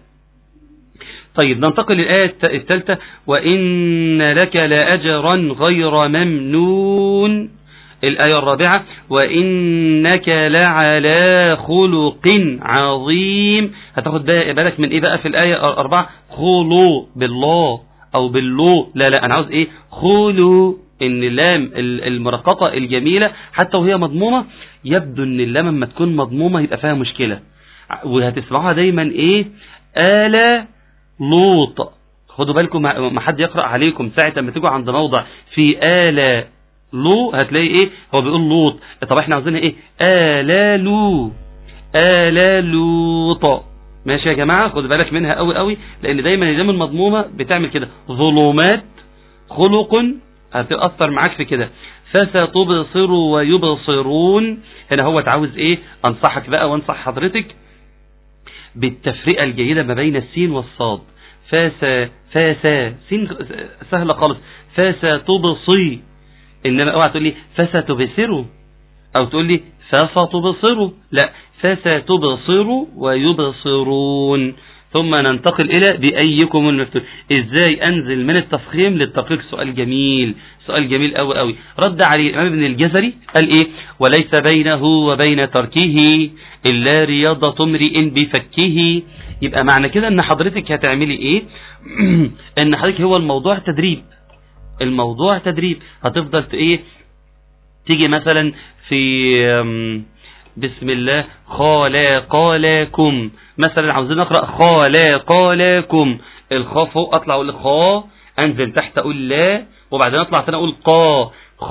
طيب ننتقل للآية الثالثة وإن لك لأجرا غير ممنون الآية الرابعة وإنك لعلى خلق عظيم هتاخد بقى بالك من إيه بقى في الآية الأربعة خلو بالله أو باللو لا لا أنا عاوز إيه خلو إن اللام ال- المرققة الجميلة حتى وهي مضمومة يبدو إن اللام لما تكون مضمومة يبقى فيها مشكلة وهتسمعوها دايما إيه آلا لوط خدوا بالكم ما ما حد يقرأ عليكم ساعة لما تيجوا عند موضع في آلا لو هتلاقي ايه هو بيقول لوط طب احنا عاوزينها ايه آلا لو آلا لوط ماشي يا جماعة خدوا بالك منها قوي قوي لان دايما الجام المضمومة بتعمل كده ظلمات خلق هتأثر معاك في كده فستبصر ويبصرون هنا هو عاوز ايه انصحك بقى وانصح حضرتك بالتفرقة الجيدة ما بين السين والصاد فاسا فاسا سين سهلة خالص فاسا تبصي انما اوعى تقول لي فستبصروا او تقول لي فستبصروا لا فستبصروا ويبصرون ثم ننتقل الى بايكم المفتون ازاي انزل من التفخيم للتدقيق سؤال جميل سؤال جميل قوي قوي رد عليه الامام ابن الجزري قال ايه وليس بينه وبين تركه الا رياضه امرئ بفكه يبقى معنى كده ان حضرتك هتعملي ايه ان حضرتك هو الموضوع تدريب الموضوع تدريب هتفضل ت- ايه تيجي مثلا في أم، بسم الله خلاقاكم مثلا عاوزين نقرا خلاقاكم الخاء فوق اطلع اقول خا انزل تحت اقول لا وبعدين اطلع تاني اقول قا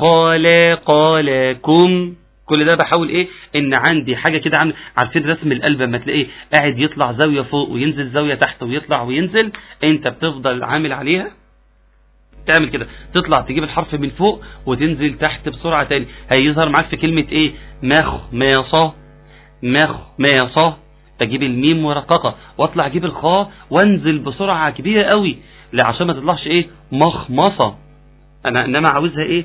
خلاقاكم كل ده بحاول ايه ان عندي حاجه كده عن عارفين رسم القلب لما تلاقيه قاعد يطلع زاويه فوق وينزل زاويه تحت ويطلع وينزل انت بتفضل عامل عليها تعمل كده تطلع تجيب الحرف من فوق وتنزل تحت بسرعة تاني هيظهر معاك في كلمة ايه مخ ماصة مخ ماصة اجيب الميم مرققة واطلع اجيب الخاء وانزل بسرعة كبيرة قوي لا عشان ما تطلعش ايه مخمصة انا انما عاوزها ايه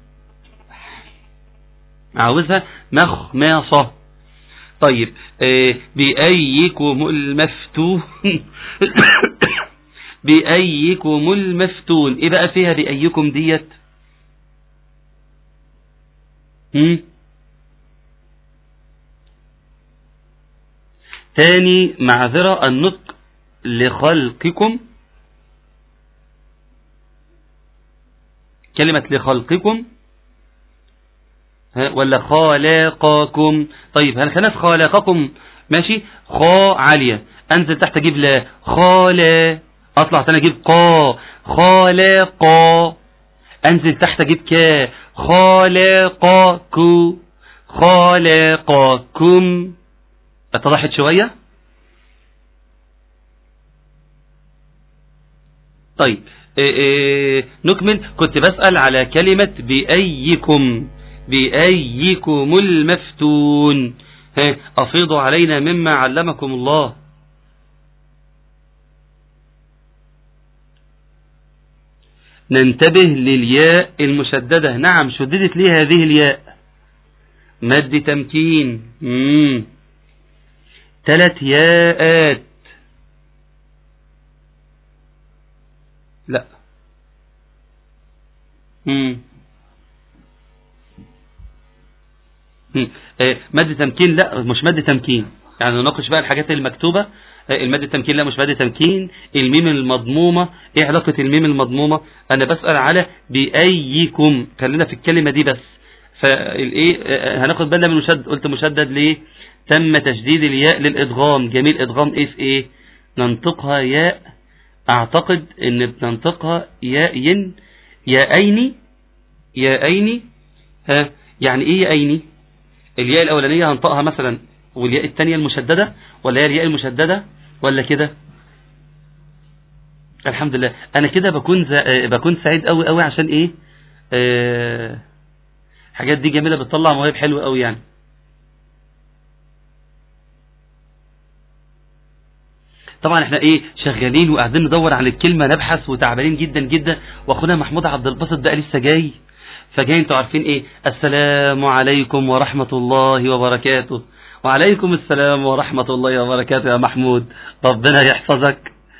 عاوزها مخماصة طيب آه بأيكم المفتون بأيكم المفتون ايه بقى فيها بأيكم ديت هم؟ تاني معذرة النطق لخلقكم كلمة لخلقكم ها ولا خالقكم طيب هل خلاص خالقكم ماشي خا عالية انزل تحت اجيب لا خالا اطلع تاني اجيب قا خالقا انزل تحت اجيب كا خالقكو خالقكم اتضحت شوية طيب إيه إيه نكمل كنت بسأل على كلمة بأيكم بأيكم المفتون ها أفيضوا علينا مما علمكم الله ننتبه للياء المشددة نعم شددت لي هذه الياء مد تمكين مم. ثلاث ياءات لا مم. مم. آه، مد تمكين لا مش مد تمكين يعني نناقش بقى الحاجات المكتوبة آه، المد التمكين لا مش مد تمكين الميم المضمومة ايه علاقة الميم المضمومة انا بسأل على بأيكم خلينا في الكلمة دي بس فالايه آه، هناخد بالنا من مشدد قلت مشدد ليه تم تشديد الياء للادغام جميل ادغام ايه في ايه ننطقها ياء اعتقد ان بننطقها ياء ين ياءين ياءين ها يعني ايه ياءين الياء الاولانيه هنطقها مثلا والياء الثانيه المشدده ولا هي الياء المشدده ولا كده الحمد لله انا كده بكون ز... آه، بكون سعيد قوي قوي عشان ايه آه... الحاجات دي جميله بتطلع مواهب حلوه قوي يعني طبعا احنا ايه شغالين وقاعدين ندور على الكلمه نبحث وتعبانين جدا جدا واخونا محمود عبد الباسط ده لسه جاي فجاي انتوا عارفين ايه السلام عليكم ورحمه الله وبركاته وعليكم السلام ورحمه الله وبركاته يا محمود ربنا يحفظك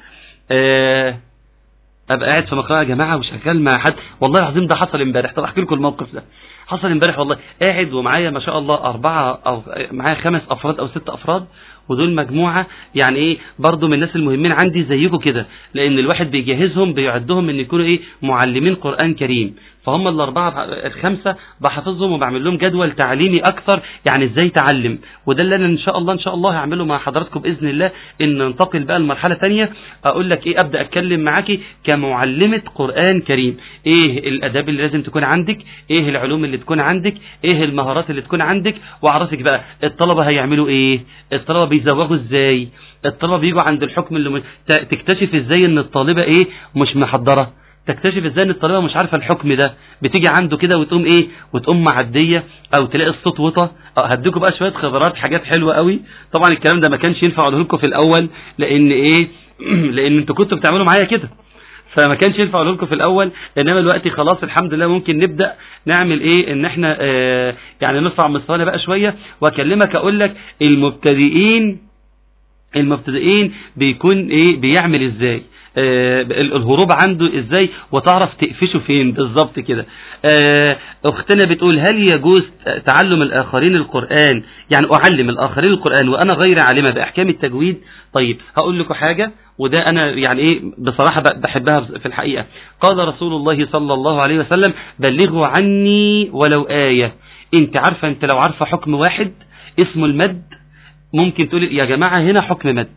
اه ابقى قاعد في مقرأة يا جماعه وشغال مع حد والله العظيم ده حصل امبارح طب احكي لكم الموقف ده حصل امبارح والله قاعد ومعايا ما شاء الله اربعه او معايا خمس افراد او ست افراد ودول مجموعة يعني ايه برضو من الناس المهمين عندي زيكم كده لان الواحد بيجهزهم بيعدهم ان يكونوا ايه معلمين قرآن كريم فهم الاربعة الخمسة بحفظهم وبعمل لهم جدول تعليمي اكثر يعني ازاي تعلم وده اللي انا ان شاء الله ان شاء الله هعمله مع حضراتكم باذن الله ان ننتقل بقى لمرحلة تانية اقول لك ايه ابدا اتكلم معاكي كمعلمة قرآن كريم ايه الاداب اللي لازم تكون عندك ايه العلوم اللي تكون عندك ايه المهارات اللي تكون عندك واعرفك بقى الطلبة هيعملوا ايه الطلبة بيزوغوا ازاي الطلبة بيجوا عند الحكم اللي م... ت- تكتشف ازاي ان الطالبة ايه مش محضرة تكتشف ازاي ان الطالبة مش عارفة الحكم ده بتيجي عنده كده وتقوم ايه وتقوم معدية او تلاقي الصوت وطى اه هديكم بقى شوية خبرات حاجات حلوة قوي طبعا الكلام ده ما كانش ينفع اقوله لكم في الاول لان ايه لان انتوا كنتوا بتعملوا معايا كده فما كانش ينفع اقول لكم في الاول انما دلوقتي خلاص الحمد لله ممكن نبدا نعمل ايه ان احنا آه يعني نرفع مستوانا بقى شويه واكلمك اقول لك المبتدئين المبتدئين بيكون ايه بيعمل ازاي آه الهروب عنده ازاي وتعرف تقفشه فين بالظبط كده آه اختنا بتقول هل يجوز تعلم الاخرين القرآن يعني اعلم الاخرين القرآن وانا غير عالمة باحكام التجويد طيب هقول لكم حاجة وده انا يعني ايه بصراحة بحبها في الحقيقة قال رسول الله صلى الله عليه وسلم بلغوا عني ولو آية انت عارفة انت لو عارفة حكم واحد اسمه المد ممكن تقول يا جماعة هنا حكم مد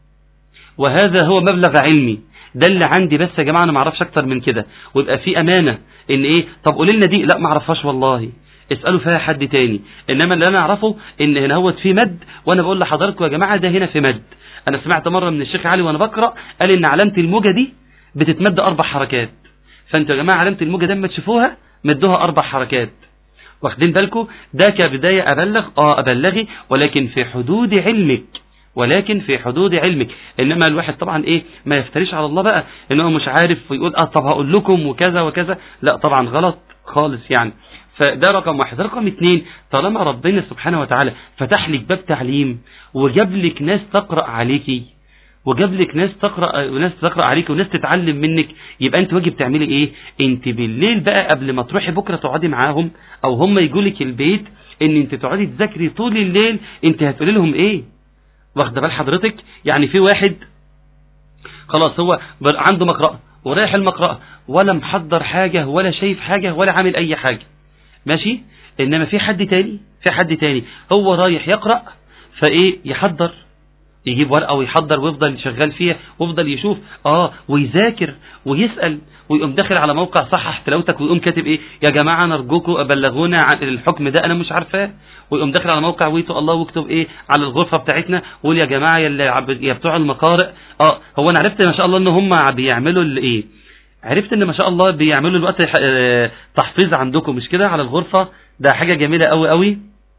وهذا هو مبلغ علمي ده اللي عندي بس يا جماعة انا ما اعرفش اكتر من كده ويبقى في امانة ان ايه طب قولي لنا دي لا ما اعرفهاش والله اسألوا فيها حد تاني انما اللي انا اعرفه ان هنا هوت في مد وانا بقول لحضراتكم يا جماعة ده هنا في مد انا سمعت مرة من الشيخ علي وانا بقرأ قال ان علامة الموجة دي بتتمد اربع حركات فانتوا يا جماعة علامة الموجة دي لما تشوفوها مدوها اربع حركات واخدين بالكم ده كبداية أبلغ آه أبلغي ولكن في حدود علمك ولكن في حدود علمك إنما الواحد طبعا إيه ما يفتريش على الله بقى إنه مش عارف ويقول آه طب هقول لكم وكذا وكذا لا طبعا غلط خالص يعني فده رقم واحد رقم اتنين طالما ربنا سبحانه وتعالى فتح لك باب تعليم وجاب لك ناس تقرأ عليكي وجاب لك ناس تقرا وناس تقرا عليك وناس تتعلم منك يبقى انت واجب تعملي ايه انت بالليل بقى قبل ما تروحي بكره تقعدي معاهم او هم يجوا لك البيت ان انت تقعدي تذاكري طول الليل انت هتقولي لهم ايه واخده بال حضرتك يعني في واحد خلاص هو بر- عنده مقرأة ورايح المقرأة ولا محضر حاجة ولا شايف حاجة ولا عامل أي حاجة ماشي إنما في حد تاني في حد تاني هو رايح يقرأ فإيه يحضر يجيب ورقة ويحضر ويفضل شغال فيها ويفضل يشوف اه ويذاكر ويسأل ويقوم داخل على موقع صحح تلاوتك ويقوم كاتب ايه يا جماعة نرجوكم بلغونا عن الحكم ده انا مش عارفاه ويقوم داخل على موقع ويتو الله واكتب ايه على الغرفة بتاعتنا ويقول يا جماعة يا اللي عب- يا بتوع المقارئ اه هو انا عرفت ما شاء الله ان هم بيعملوا الايه عرفت ان ما شاء الله بيعملوا الوقت آه، تحفيظ عندكم مش كده على الغرفة ده حاجة جميلة قوي قوي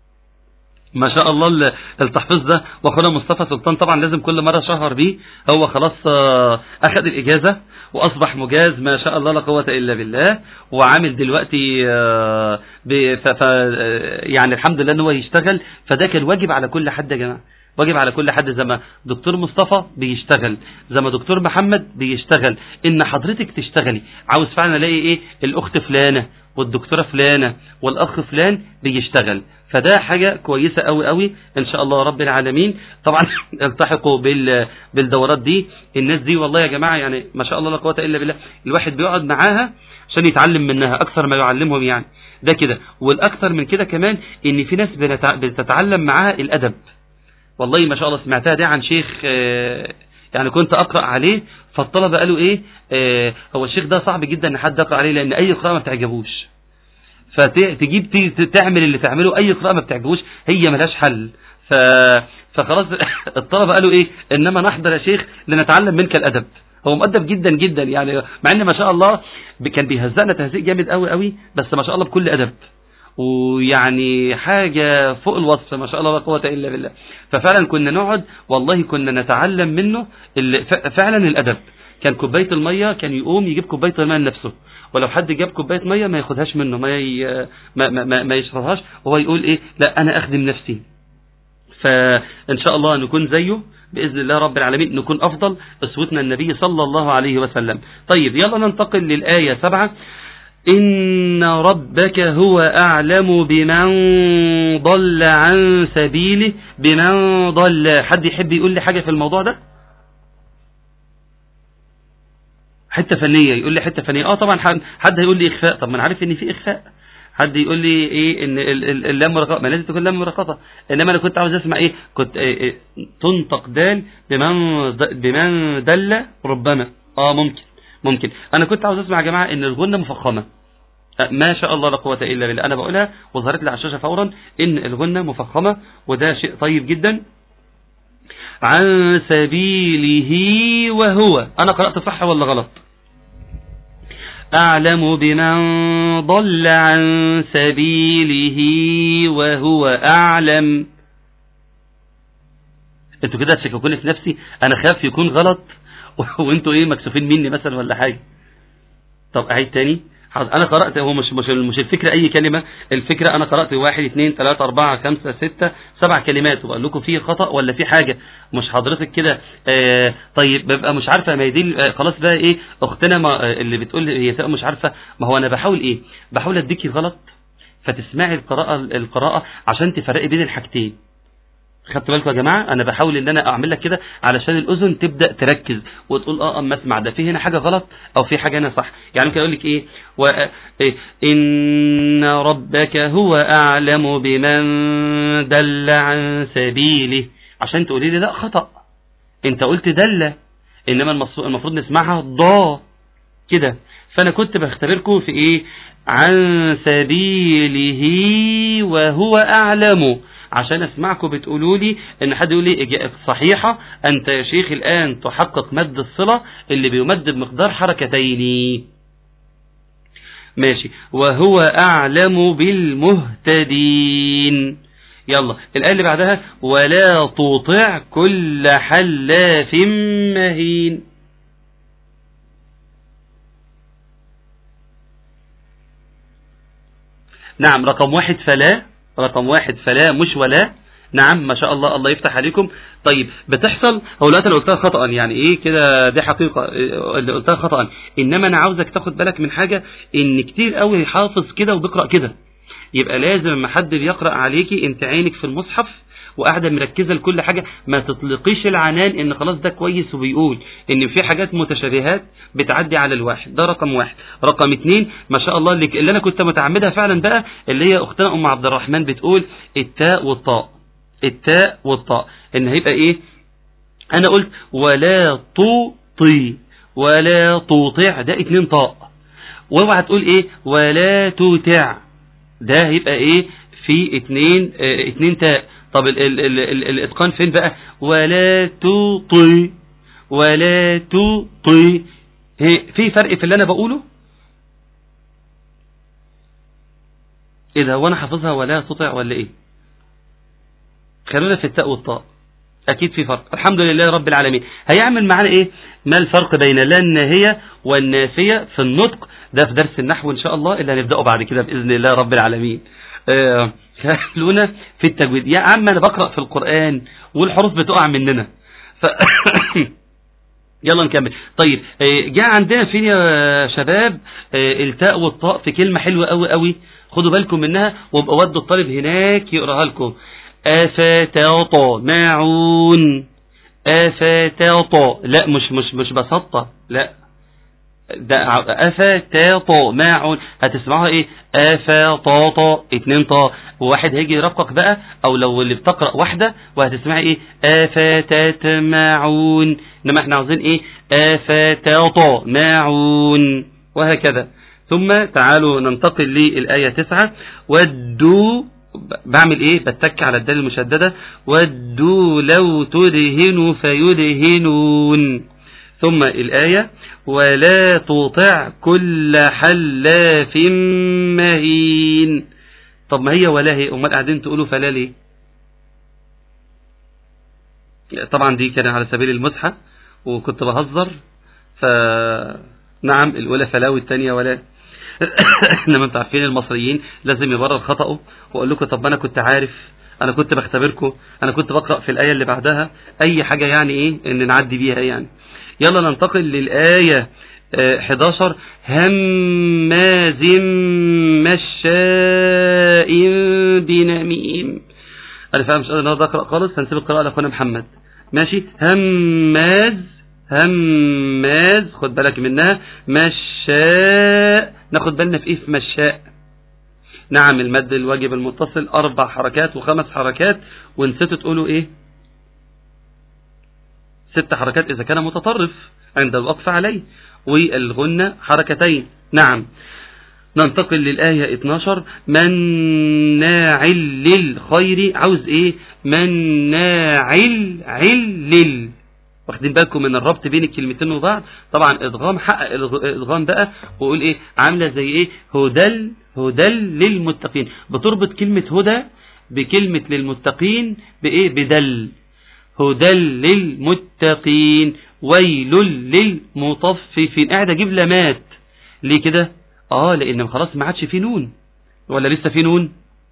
ما شاء الله ال- التحفيظ ده واخونا مصطفى سلطان طبعا لازم كل مره شهر بيه هو خلاص آه، اخذ الاجازه واصبح مجاز ما شاء الله لا قوه الا بالله وعامل دلوقتي آه، ب- ف ف- آه، يعني الحمد لله ان هو يشتغل فده كان واجب على كل حد يا جماعه واجب على كل حد زي ما دكتور مصطفى بيشتغل زي ما دكتور محمد بيشتغل ان حضرتك تشتغلي عاوز فعلا الاقي ايه الاخت فلانه والدكتوره فلانه والاخ فلان بيشتغل فده حاجة كويسة قوي قوي ان شاء الله رب العالمين طبعا التحقوا بال بالدورات دي الناس دي والله يا جماعة يعني ما شاء الله لا قوة الا بالله الواحد بيقعد معاها عشان يتعلم منها اكثر ما يعلمهم يعني ده كده والاكثر من كده كمان ان في ناس بنتع- بتتعلم معاها الادب والله ما شاء الله سمعتها دي عن شيخ آه، يعني كنت اقرا عليه فالطلبه قالوا ايه آه، هو الشيخ ده صعب جدا ان حد يقرا عليه لان اي قراءه ما بتعجبوش فتجيب ت- ت- تعمل اللي تعمله اي قراءه ما بتعجبوش هي ملهاش حل ف فخلاص الطلبه قالوا ايه انما نحضر يا شيخ لنتعلم منك الادب هو مؤدب جدا جدا يعني مع ان ما شاء الله ب- كان بيهزقنا تهزيق جامد قوي قوي بس ما شاء الله بكل ادب ويعني حاجة فوق الوصف ما شاء الله لا قوة إلا بالله ففعلا كنا نقعد والله كنا نتعلم منه ال- ف- فعلا الأدب كان كوباية المية كان يقوم يجيب كوباية المية لنفسه ولو حد جاب كوباية مية ما ياخدهاش منه ما, ي... ما, ما, ما, ما يشربهاش وهو يقول ايه لا انا اخدم نفسي فان شاء الله نكون زيه باذن الله رب العالمين نكون افضل اسوتنا النبي صلى الله عليه وسلم طيب يلا ننتقل للايه سبعة إن ربك هو أعلم بمن ضل عن سبيله بمن ضل حد يحب يقول لي حاجة في الموضوع ده حتة فنية يقول لي حتة فنية اه طبعا حد, حد هيقول لي إخفاء طب ما أنا عارف إن في إخفاء حد يقول لي ايه ان ال- ال- اللام مرققه ما لازم تكون لام مرققه انما انا كنت عاوز اسمع ايه كنت إيه إيه تنطق دال بمن ض- بمن دل ربما اه ممكن ممكن انا كنت عاوز اسمع يا جماعه ان الغنه مفخمه أه، ما شاء الله لا قوه الا بالله انا بقولها وظهرت لي على الشاشه فورا ان الغنه مفخمه وده شيء طيب جدا عن سبيله وهو انا قرات صح ولا غلط أعلم بمن ضل عن سبيله وهو أعلم انتوا كده تشككوني في نفسي انا خاف يكون غلط وانتوا ايه مكسوفين مني مثلا ولا حاجة طب اعيد تاني حاضر. انا قرأت هو مش مش مش الفكرة اي كلمة الفكرة انا قرأت واحد اثنين ثلاثة اربعة خمسة ستة سبع كلمات وبقول لكم في خطأ ولا في حاجة مش حضرتك كده آه طيب ببقى مش عارفة ما هي دي آه خلاص بقى ايه اختنا ما آه اللي بتقول هي تبقى مش عارفة ما هو انا بحاول ايه بحاول اديكي غلط فتسمعي القراءة القراءة عشان تفرقي بين الحاجتين خدت بالكم يا جماعه انا بحاول ان انا اعمل لك كده علشان الاذن تبدا تركز وتقول اه اما اسمع ده في هنا حاجه غلط او في حاجه هنا صح يعني ممكن اقول لك ايه, و... إيه ان ربك هو اعلم بمن دل عن سبيله عشان تقولي لي لا خطا انت قلت دل انما المص- المفروض نسمعها ضا كده فانا كنت بختبركم في ايه عن سبيله وهو اعلم عشان اسمعكم بتقولوا لي ان حد يقول لي إجا- صحيحه انت يا شيخ الان تحقق مد الصله اللي بيمد بمقدار حركتين ماشي وهو اعلم بالمهتدين يلا الآية اللي بعدها ولا تطع كل حلاف مهين نعم رقم واحد فلا رقم واحد فلا مش ولا نعم ما شاء الله الله يفتح عليكم طيب بتحصل هو دلوقتي انا قلتها خطأ يعني ايه كده دي حقيقة إيه اللي قلتها خطأ انما انا عاوزك تاخد بالك من حاجة ان كتير قوي حافظ كده وبيقرأ كده يبقى لازم لما حد بيقرأ عليكي انت عينك في المصحف وقاعده مركزه لكل حاجه ما تطلقيش العنان ان خلاص ده كويس وبيقول ان في حاجات متشابهات بتعدي على الواحد ده رقم واحد رقم اتنين ما شاء الله اللي, اللي انا كنت متعمدها فعلا بقى اللي هي اختنا ام عبد الرحمن بتقول التاء والطاء التاء والطاء ان هيبقى ايه انا قلت ولا توطي ولا تطيع ده اتنين طاء واوعى تقول ايه ولا تطع ده هيبقى ايه في اتنين اه اتنين تاء طب ال ال ال ال الاتقان فين بقى ولا تطي ولا تطي في فرق في اللي انا بقوله ايه ده وانا حافظها ولا تطع ولا ايه خلونا في التاء والطاء اكيد في فرق الحمد لله رب العالمين هيعمل معانا ايه ما الفرق بين لا الناهية والنافية في النطق ده في درس النحو ان شاء الله اللي هنبدأه بعد كده بإذن الله رب العالمين آه خلونا في التجويد يا عم انا بقرأ في القرآن والحروف بتقع مننا ف... يلا نكمل طيب جاء عندنا فين يا شباب التاء والطاء في كلمة حلوة قوي قوي خدوا بالكم منها وابقوا ودوا الطالب هناك يقراها لكم أفتطمعون أفتطا لا مش مش مش بسطة لا ده أفتطمعون هتسمعوها ايه أفتطا اتنين طا وواحد هيجي يرقق بقى او لو اللي بتقرأ واحدة وهتسمعي ايه أفتتمعون انما احنا عاوزين ايه أفتطمعون وهكذا ثم تعالوا ننتقل للآية تسعة ودوا بعمل ايه بتك على الدال المشددة ودوا لو تدهنوا فيدهنون ثم الآية ولا تطع كل حلاف مهين طب ما هي ولا هي امال قاعدين تقولوا فلا ليه طبعا دي كان على سبيل المزحة وكنت بهزر ف نعم الاولى فلا والثانيه ولا انما انتوا عارفين المصريين لازم يبرر خطأه واقول لكم طب انا كنت عارف انا كنت بختبركم انا كنت بقرأ في الآية اللي بعدها اي حاجة يعني ايه ان نعدي بيها يعني يلا ننتقل للآية 11 هماز مشاء بنميم انا فاهم مش قادر النهارده اقرا خالص هنسيب القراءه لاخونا محمد ماشي هماز هماز خد بالك منها مشاء ناخد بالنا في ايه في مشاء نعم المد الواجب المتصل اربع حركات وخمس حركات ونسيتوا تقولوا ايه ست حركات اذا كان متطرف عند الوقف عليه والغنة حركتين نعم ننتقل للآية 12 مناع للخير عاوز ايه مناع علل واخدين بالكم من الربط بين الكلمتين وبعض طبعا ادغام حقق الادغام بقى وقول ايه عامله زي ايه هدل هدل للمتقين بتربط كلمه هدى بكلمه للمتقين بايه بدل هدل للمتقين ويل للمطففين قاعد اجيب لمات ليه كده اه لان خلاص ما عادش في نون ولا لسه في نون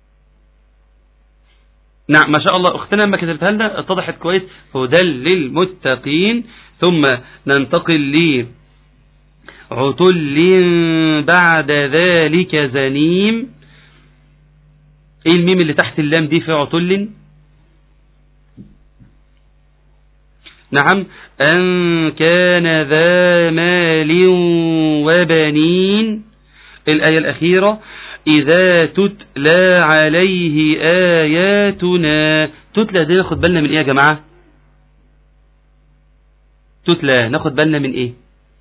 نعم ما شاء الله اختنا لما كتبتها لنا اتضحت كويس هدى للمتقين ثم ننتقل ل عتل بعد ذلك زنيم ايه الميم اللي تحت اللام دي في عتل نعم أن كان ذا مال وبنين الآية الأخيرة إذا تتلى عليه آياتنا تتلى دي ناخد بالنا من إيه يا جماعة تتلى ناخد بالنا من إيه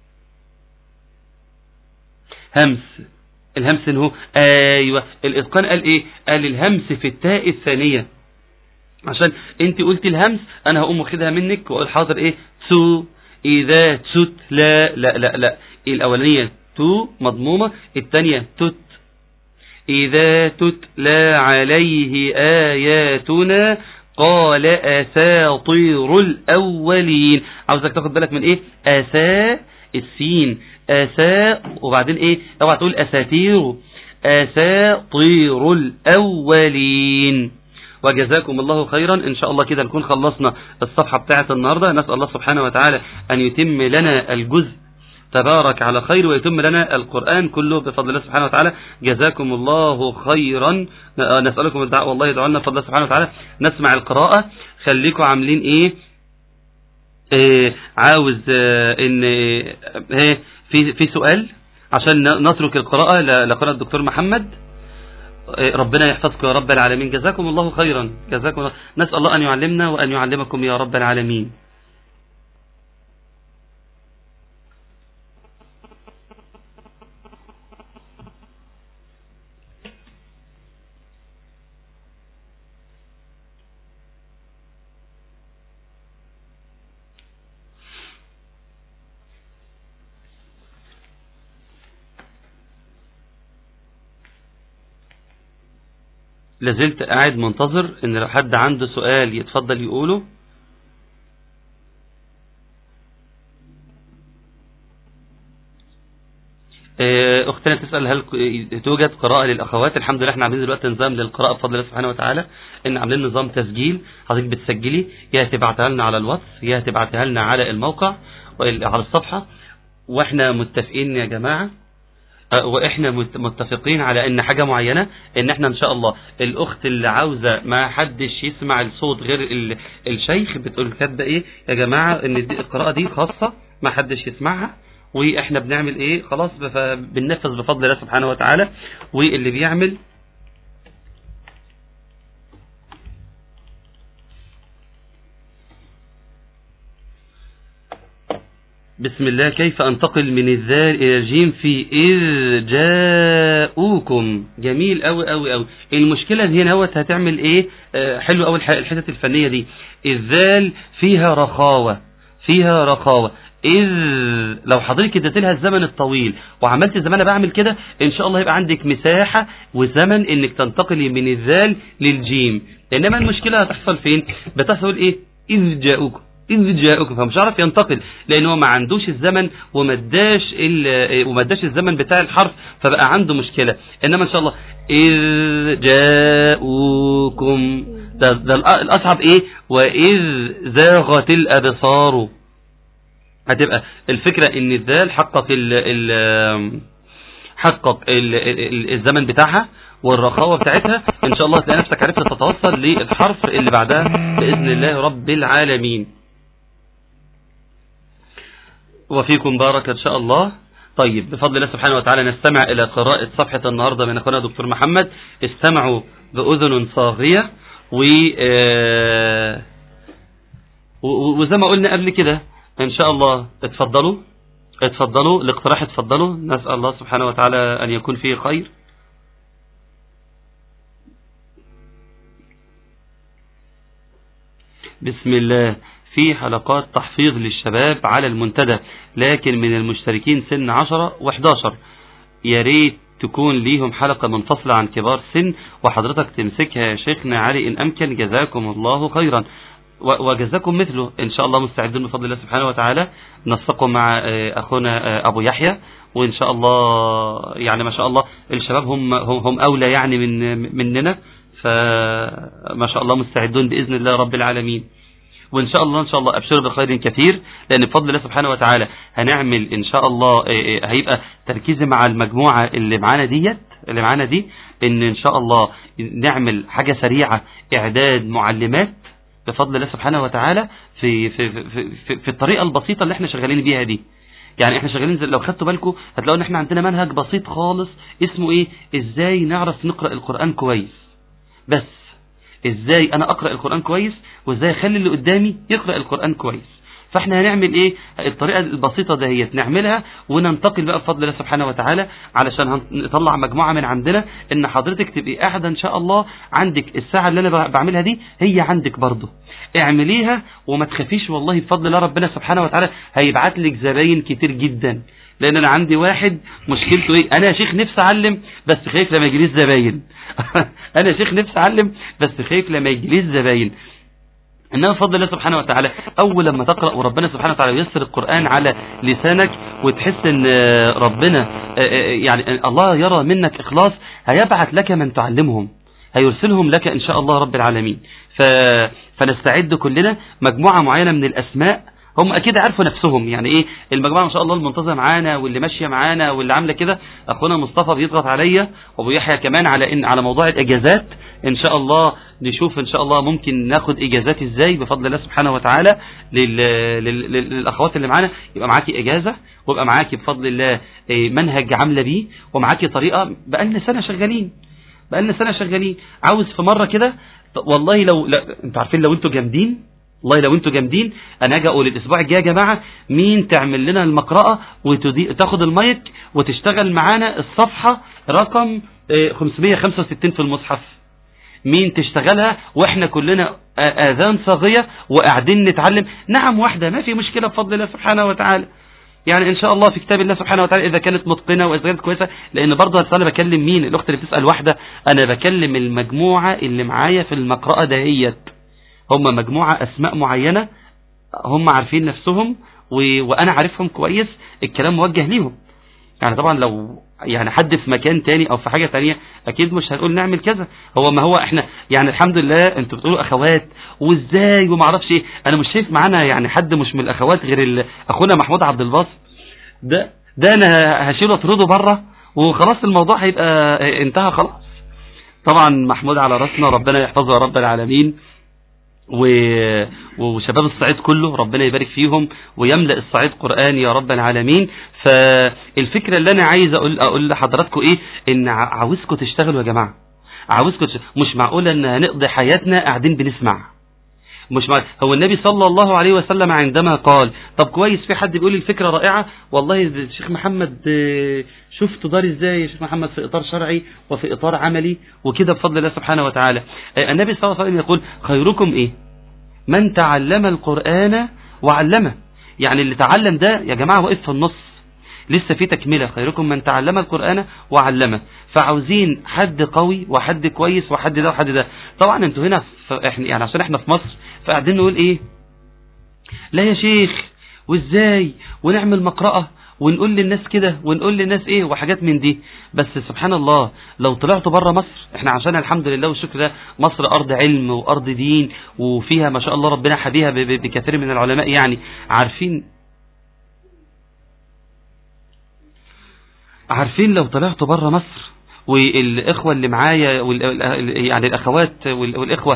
همس الهمس هو أيوة الإتقان قال إيه قال الهمس في التاء الثانية عشان انت قلت الهمس انا هقوم واخدها منك واقول حاضر ايه تو اذا تتلى لا لا لا الاولانيه تو مضمومه الثانيه تت إذا تتلى عليه آياتنا قال أساطير الأولين عاوزك تاخد بالك من إيه أسا السين أسا وبعدين إيه اوعى تقول أساتير أساطير الأولين وجزاكم الله خيرا إن شاء الله كده نكون خلصنا الصفحة بتاعة النهاردة نسأل الله سبحانه وتعالى أن يتم لنا الجزء تبارك على خير ويتم لنا القرآن كله بفضل الله سبحانه وتعالى جزاكم الله خيرا آه، نسألكم الدعاء والله يدعو لنا بفضل الله سبحانه وتعالى نسمع القراءة خليكم عاملين ايه إيه عاوز آه، ان إيه في في سؤال عشان ن- نترك القراءة ل- لقراءة الدكتور محمد إيه، ربنا يحفظكم يا رب العالمين جزاكم الله خيرا جزاكم الله نسأل الله أن يعلمنا وأن يعلمكم يا رب العالمين لازلت قاعد منتظر ان لو حد عنده سؤال يتفضل يقوله آه، اختنا تسال هل ك- توجد قراءه للاخوات الحمد لله احنا عاملين دلوقتي نظام للقراءه بفضل الله سبحانه وتعالى ان عاملين نظام تسجيل حضرتك بتسجلي يا تبعتها لنا على الواتس يا تبعتها لنا على الموقع وال- على الصفحه واحنا متفقين يا جماعه آه، واحنا مت- متفقين على ان حاجة معينة ان احنا ان شاء الله الاخت اللي عاوزة ما حدش يسمع الصوت غير ال- الشيخ بتقول كاتبه ايه يا جماعة ان دي القراءة دي خاصة ما حدش يسمعها واحنا بنعمل ايه خلاص بف- بننفذ بفضل الله سبحانه وتعالى واللي بيعمل بسم الله كيف انتقل من الذال الى الجيم في اذ جاءوكم جميل قوي قوي قوي المشكله دي هنا هوت هتعمل ايه آه حلو قوي الحته الفنيه دي الذال فيها رخاوه فيها رخاوه إذ لو حضرتك اديت لها الزمن الطويل وعملت زي ما انا بعمل كده ان شاء الله يبقى عندك مساحه وزمن انك تنتقلي من الذال للجيم انما المشكله هتحصل فين بتحصل ايه اذ جاءوكم إذ جاءكم فمش عارف ينتقل لأن هو ما عندوش الزمن وما اداش ال- وما اداش الزمن بتاع الحرف فبقى عنده مشكلة إنما إن شاء الله إذ جاءوكم ده, ده الأ- الأصعب إيه وإذ زاغت الأبصار هتبقى الفكرة إن الذال حقق ال ال حقق ال ال الزمن بتاعها والرخاوة بتاعتها ان شاء الله تلاقي نفسك عرفت تتوصل للحرف اللي بعدها بإذن الله رب العالمين وفيكم بارك ان شاء الله طيب بفضل الله سبحانه وتعالى نستمع الى قراءة صفحة النهاردة من اخونا دكتور محمد استمعوا باذن صاغية و آه، و- وزي ما قلنا قبل كده ان شاء الله اتفضلوا اتفضلوا الاقتراح اتفضلوا نسأل الله سبحانه وتعالى ان يكون فيه خير بسم الله في حلقات تحفيظ للشباب على المنتدى لكن من المشتركين سن 10 و11 يا ريت تكون ليهم حلقة منفصلة عن كبار سن وحضرتك تمسكها يا شيخنا علي إن أمكن جزاكم الله خيرا و- وجزاكم مثله إن شاء الله مستعدون بفضل الله سبحانه وتعالى نسقوا مع آه، أخونا آه، أبو يحيى وإن شاء الله يعني ما شاء الله الشباب هم هم, هم أولى يعني من مننا فما شاء الله مستعدون بإذن الله رب العالمين وان شاء الله ان شاء الله ابشروا بخير كثير لان بفضل الله سبحانه وتعالى هنعمل ان شاء الله إيه إيه هيبقى تركيزي مع المجموعه اللي معانا ديت اللي معانا دي ان ان شاء الله نعمل حاجه سريعه اعداد معلمات بفضل الله سبحانه وتعالى في في في, في, في الطريقه البسيطه اللي احنا شغالين بيها دي يعني احنا شغالين زي لو خدتوا بالكم هتلاقوا ان احنا عندنا منهج بسيط خالص اسمه ايه ازاي نعرف نقرا القران كويس بس ازاي انا اقرا القران كويس وازاي اخلي اللي قدامي يقرا القران كويس فاحنا هنعمل ايه الطريقه البسيطه دهيت نعملها وننتقل بقى بفضل الله سبحانه وتعالى علشان هن- نطلع مجموعه من عندنا ان حضرتك تبقي قاعده ان شاء الله عندك الساعه اللي انا ب- بعملها دي هي عندك برضه اعمليها وما تخافيش والله بفضل الله ربنا سبحانه وتعالى هيبعت لك زباين كتير جدا لان انا عندي واحد مشكلته ايه انا يا شيخ نفسي اعلم بس خايف لما يجيليش زباين انا يا شيخ نفسي اعلم بس خايف لما يجيليش زباين انما بفضل الله سبحانه وتعالى اول لما تقرا وربنا سبحانه وتعالى ييسر القران على لسانك وتحس ان آه، ربنا آه، آه، يعني آه، الله يرى منك اخلاص هيبعت لك من تعلمهم هيرسلهم لك ان شاء الله رب العالمين ف... فنستعد كلنا مجموعه معينه من الاسماء هم اكيد عارفوا نفسهم يعني ايه المجموعه ما شاء الله المنتظمه معانا واللي ماشيه معانا واللي عامله كده اخونا مصطفى بيضغط عليا وابو يحيى كمان على ان على موضوع الاجازات ان شاء الله نشوف ان شاء الله ممكن ناخد اجازات ازاي بفضل الله سبحانه وتعالى لل... لل... لل- للاخوات اللي معانا يبقى معاكي اجازه ويبقى معاكي بفضل الله إيه، منهج عامله بيه ومعاكي طريقه بقالنا سنه شغالين بقالنا سنه شغالين عاوز في مره كده ط- والله لو لا انتوا عارفين لو انتوا جامدين والله لو انتوا جامدين انا اجي اقول الاسبوع الجاي يا جماعه مين تعمل لنا المقرأة وتاخد المايك وتشتغل معانا الصفحه رقم آه، 565 في المصحف مين تشتغلها واحنا كلنا آ- اذان صاغيه وقاعدين نتعلم نعم واحده ما في مشكله بفضل الله سبحانه وتعالى يعني ان شاء الله في كتاب الله سبحانه وتعالى اذا كانت متقنه واذا كانت كويسه لان برضه انا بكلم مين الاخت اللي بتسال واحده انا بكلم المجموعه اللي معايا في المقرأة دهيت هم مجموعه اسماء معينه هم عارفين نفسهم و... وانا عارفهم كويس الكلام موجه ليهم يعني طبعا لو يعني حد في مكان تاني او في حاجة تانية اكيد مش هنقول نعمل كذا هو ما هو احنا يعني الحمد لله انتوا بتقولوا اخوات وازاي وما اعرفش ايه انا مش شايف معانا يعني حد مش من الاخوات غير ال- اخونا محمود عبد الباسط ده ده انا هشيله اطرده بره وخلاص الموضوع هيبقى انتهى خلاص طبعا محمود على راسنا ربنا يحفظه يا رب العالمين و... وشباب الصعيد كله ربنا يبارك فيهم ويملأ الصعيد قرآن يا رب العالمين فالفكرة اللي أنا عايز أقول, أقول لحضراتكم إيه إن ع- عاوزكم تشتغلوا يا جماعة عاوزكم تش... مش معقول إن هنقضي حياتنا قاعدين بنسمع مش مع... هو النبي صلى الله عليه وسلم عندما قال طب كويس في حد بيقول لي الفكرة رائعة والله ده الشيخ محمد آه، شفت دار ازاي يا شيخ محمد في اطار شرعي وفي اطار عملي وكده بفضل الله سبحانه وتعالى آه، النبي صلى الله عليه وسلم يقول خيركم ايه من تعلم القرآن وعلمه يعني اللي تعلم ده يا جماعة واقف في النص لسه في تكملة خيركم من تعلم القرآن وعلمه فعاوزين حد قوي وحد كويس وحد ده وحد ده طبعا انتوا هنا في احنا يعني عشان احنا في مصر فقاعدين نقول ايه لا يا شيخ وازاي ونعمل مقرأة ونقول للناس كده ونقول للناس ايه وحاجات من دي بس سبحان الله لو طلعتوا بره مصر احنا عشان الحمد لله والشكر ده مصر ارض علم وارض دين وفيها ما شاء الله ربنا حبيها ب- ب- بكثير من العلماء يعني عارفين عارفين لو طلعتوا بره مصر والاخوه اللي معايا وال- يعني الاخوات وال- والاخوه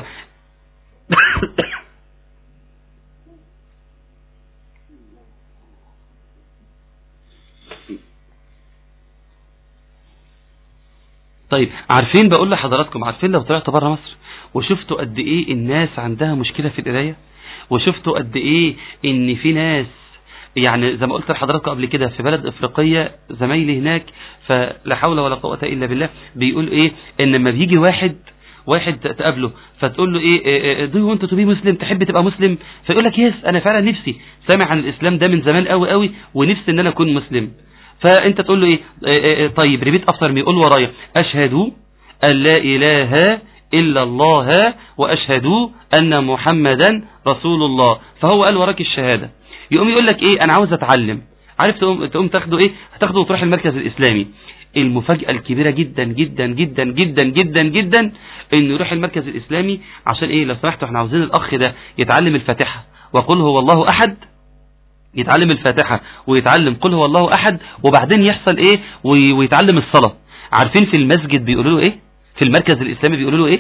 طيب عارفين بقول لحضراتكم عارفين لو طلعتوا بره مصر وشفتوا قد ايه الناس عندها مشكلة في القراية وشفتوا قد ايه ان في ناس يعني زي ما قلت لحضراتكم قبل كده في بلد افريقية زمايلي هناك فلا حول ولا قوة الا بالله بيقول ايه ان لما بيجي واحد واحد تقابله فتقول له ايه دو وانت تبي مسلم تحب تبقى مسلم فيقول لك يس انا فعلا نفسي سامع عن الاسلام ده من زمان قوي قوي ونفسي ان انا اكون مسلم فانت تقول له ايه آه، آه، طيب ريبيت افتر مي قول ورايا اشهد ان لا اله الا الله واشهد ان محمدا رسول الله فهو قال وراك الشهاده يقوم يقول لك ايه انا عاوز اتعلم عارف تقوم تقوم تاخده ايه هتاخده وتروح المركز الاسلامي المفاجأة الكبيرة جدا جدا جدا جدا جدا جدا انه يروح المركز الاسلامي عشان ايه لو سمحتوا احنا عاوزين الاخ ده يتعلم الفاتحة وقل هو الله احد يتعلم الفاتحة ويتعلم قل هو الله أحد وبعدين يحصل إيه وي- ويتعلم الصلاة عارفين في المسجد بيقولوا له إيه في المركز الإسلامي بيقولوا له إيه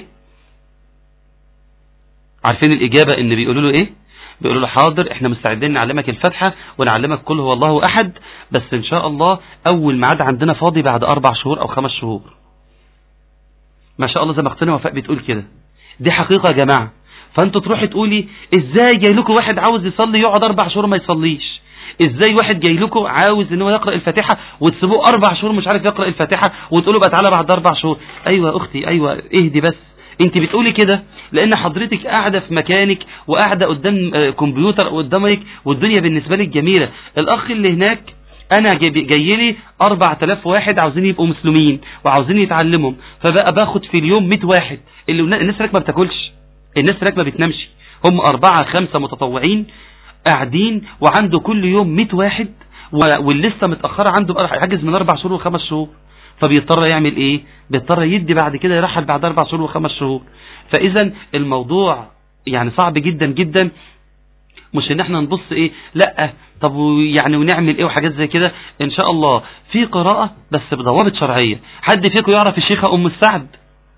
عارفين الإجابة إن بيقولوا له إيه بيقولوا له حاضر احنا مستعدين نعلمك الفاتحة ونعلمك قل هو الله أحد بس إن شاء الله أول ميعاد عندنا فاضي بعد أربع شهور أو خمس شهور ما شاء الله زي ما اختنا وفاء بتقول كده دي حقيقة يا جماعة فانتوا تروحي تقولي ازاي جاي لكم واحد عاوز يصلي يقعد اربع شهور ما يصليش ازاي واحد جاي لكم عاوز ان هو يقرا الفاتحه وتسيبوه اربع شهور مش عارف يقرا الفاتحه وتقولوا بقى تعالى بعد اربع شهور ايوه يا اختي ايوه اهدي بس انت بتقولي كده لان حضرتك قاعده في مكانك وقاعده قدام آه، كمبيوتر قدامك والدنيا بالنسبه لك جميله الاخ اللي هناك انا جاي جاي لي 4000 واحد عاوزين يبقوا مسلمين وعاوزين يتعلمهم فبقى باخد في اليوم 100 واحد اللي الناس هناك ما بتاكلش الناس هناك ما بتنامش هم أربعة خمسة متطوعين قاعدين وعنده كل يوم 100 واحد و- واللي لسه متأخرة عنده بقى حاجز من أربع شهور وخمس شهور فبيضطر يعمل إيه؟ بيضطر يدي بعد كده يرحل بعد أربع شهور وخمس شهور فإذا الموضوع يعني صعب جدا جدا مش ان احنا نبص ايه لا طب يعني ونعمل ايه وحاجات زي كده ان شاء الله في قراءة بس بضوابط شرعية حد فيكم يعرف الشيخة ام السعد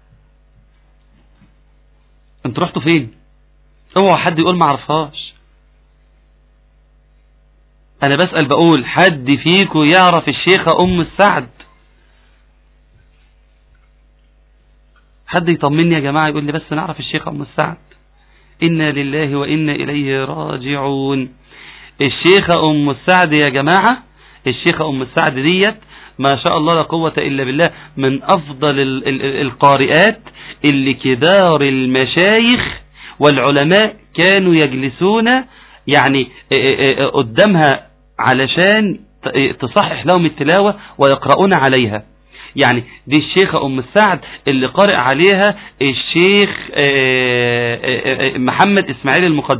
انتوا رحتوا فين اوعى حد يقول ما عرفهاش انا بسأل بقول حد فيكم يعرف الشيخة ام السعد حد يطمني يا جماعة يقول لي بس نعرف الشيخة ام السعد إنا لله وإنا إليه راجعون الشيخة أم السعد يا جماعة الشيخة أم السعد ديت ما شاء الله لا قوة إلا بالله من أفضل ال ال القارئات اللي كبار المشايخ والعلماء كانوا يجلسون يعني قدامها علشان تصحح لهم التلاوة ويقرؤون عليها يعني دي الشيخة أم السعد اللي قارئ عليها الشيخ محمد إسماعيل المقدم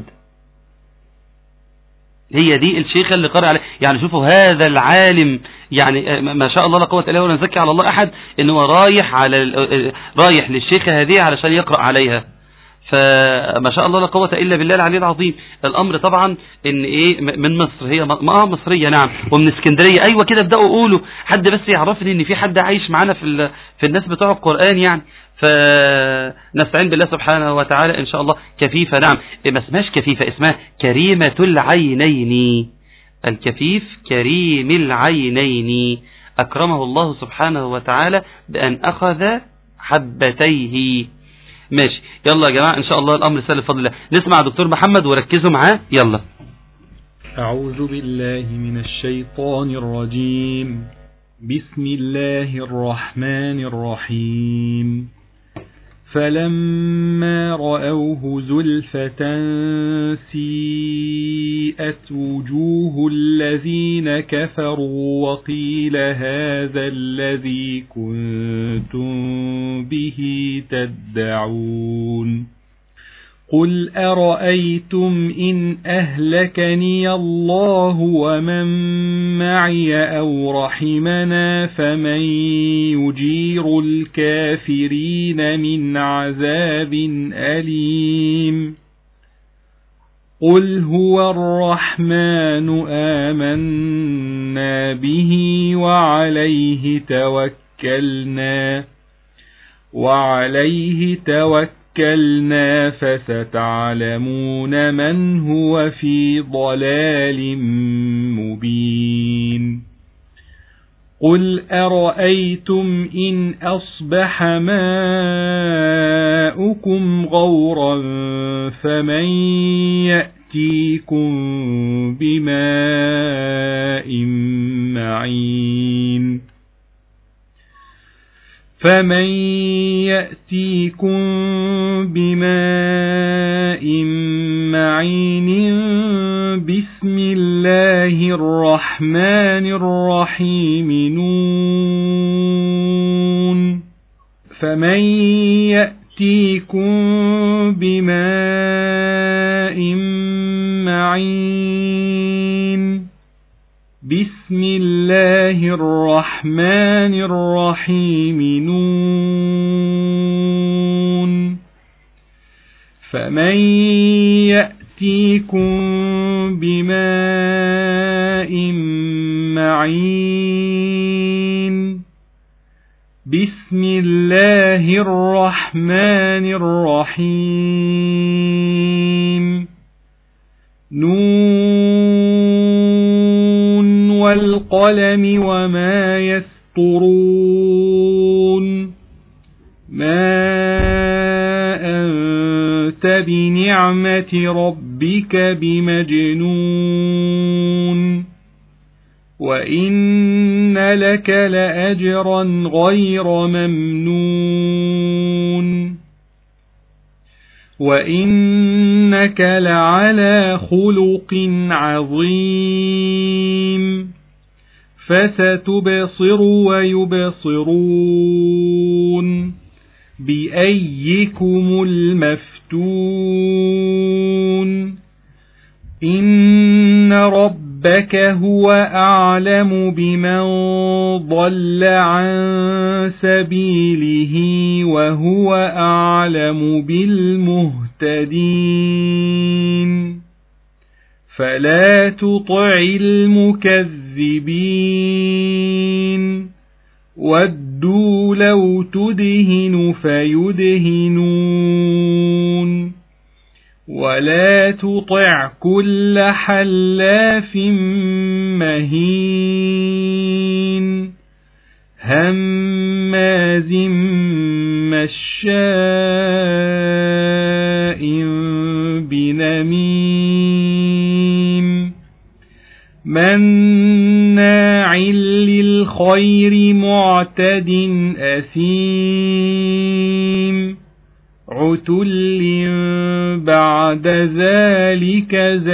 هي دي الشيخة اللي قارئ عليها يعني شوفوا هذا العالم يعني ما شاء الله لا قوة إلا ولا نزكي على الله أحد إن هو رايح على رايح للشيخة هذه علشان يقرأ عليها فما شاء الله لا قوة إلا بالله العلي العظيم الأمر طبعا إن إيه من مصر هي ما مصرية نعم ومن اسكندرية أيوة كده ابدأوا قولوا حد بس يعرفني إن في حد عايش معانا في في الناس بتوع القرآن يعني فنستعين بالله سبحانه وتعالى إن شاء الله كفيفة نعم ما اسمهاش كفيفة اسمها كريمة العينين الكفيف كريم العينين أكرمه الله سبحانه وتعالى بأن أخذ حبتيه ماشي يلا يا جماعة ان شاء الله الامر سهل بفضل الله نسمع دكتور محمد وركزوا معاه يلا اعوذ بالله من الشيطان الرجيم بسم الله الرحمن الرحيم فلما رأوه زلفة سيئت وجوه الذين كفروا وقيل هذا الذي كنتم به تدعون قل أرأيتم إن أهلكني الله ومن معي أو رحمنا فمن يجير الكافرين من عذاب أليم قل هو الرحمن آمنا به وعليه توكلنا وعليه توكلنا توكلنا فستعلمون من هو في ضلال مبين قل أرأيتم إن أصبح ماؤكم غورا فمن يأتيكم بماء معين فمن يأتيكم بماء معين بسم الله الرحمن الرحيم نون فمن يأتيكم بماء معين بسم الله الرحمن الرحيم نون فمن يأتيكم بماء معين بسم الله الرحمن الرحيم نون والقلم وما يسطرون ما أنت بنعمة ربك بمجنون وإن لك لأجرا غير ممنون وإنك لعلى خلق عظيم فستبصر ويبصرون بأيكم المفتون إن ربك هو أعلم بمن ضل عن سبيله وهو أعلم بالمهتدين فلا تطع المكذبين ودوا لو تدهن فيدهنون ولا تطع كل حلاف مهين هماز مشاء بنميم مناع للخير معتد أثيم عتل بعد ذلك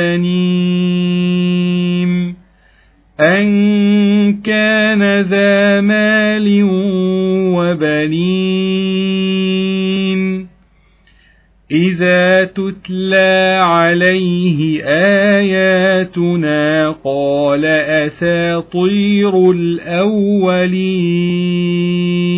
زنيم أن كان ذا مال وبنين إذا تتلى عليه آياتنا قال أساطير الأولين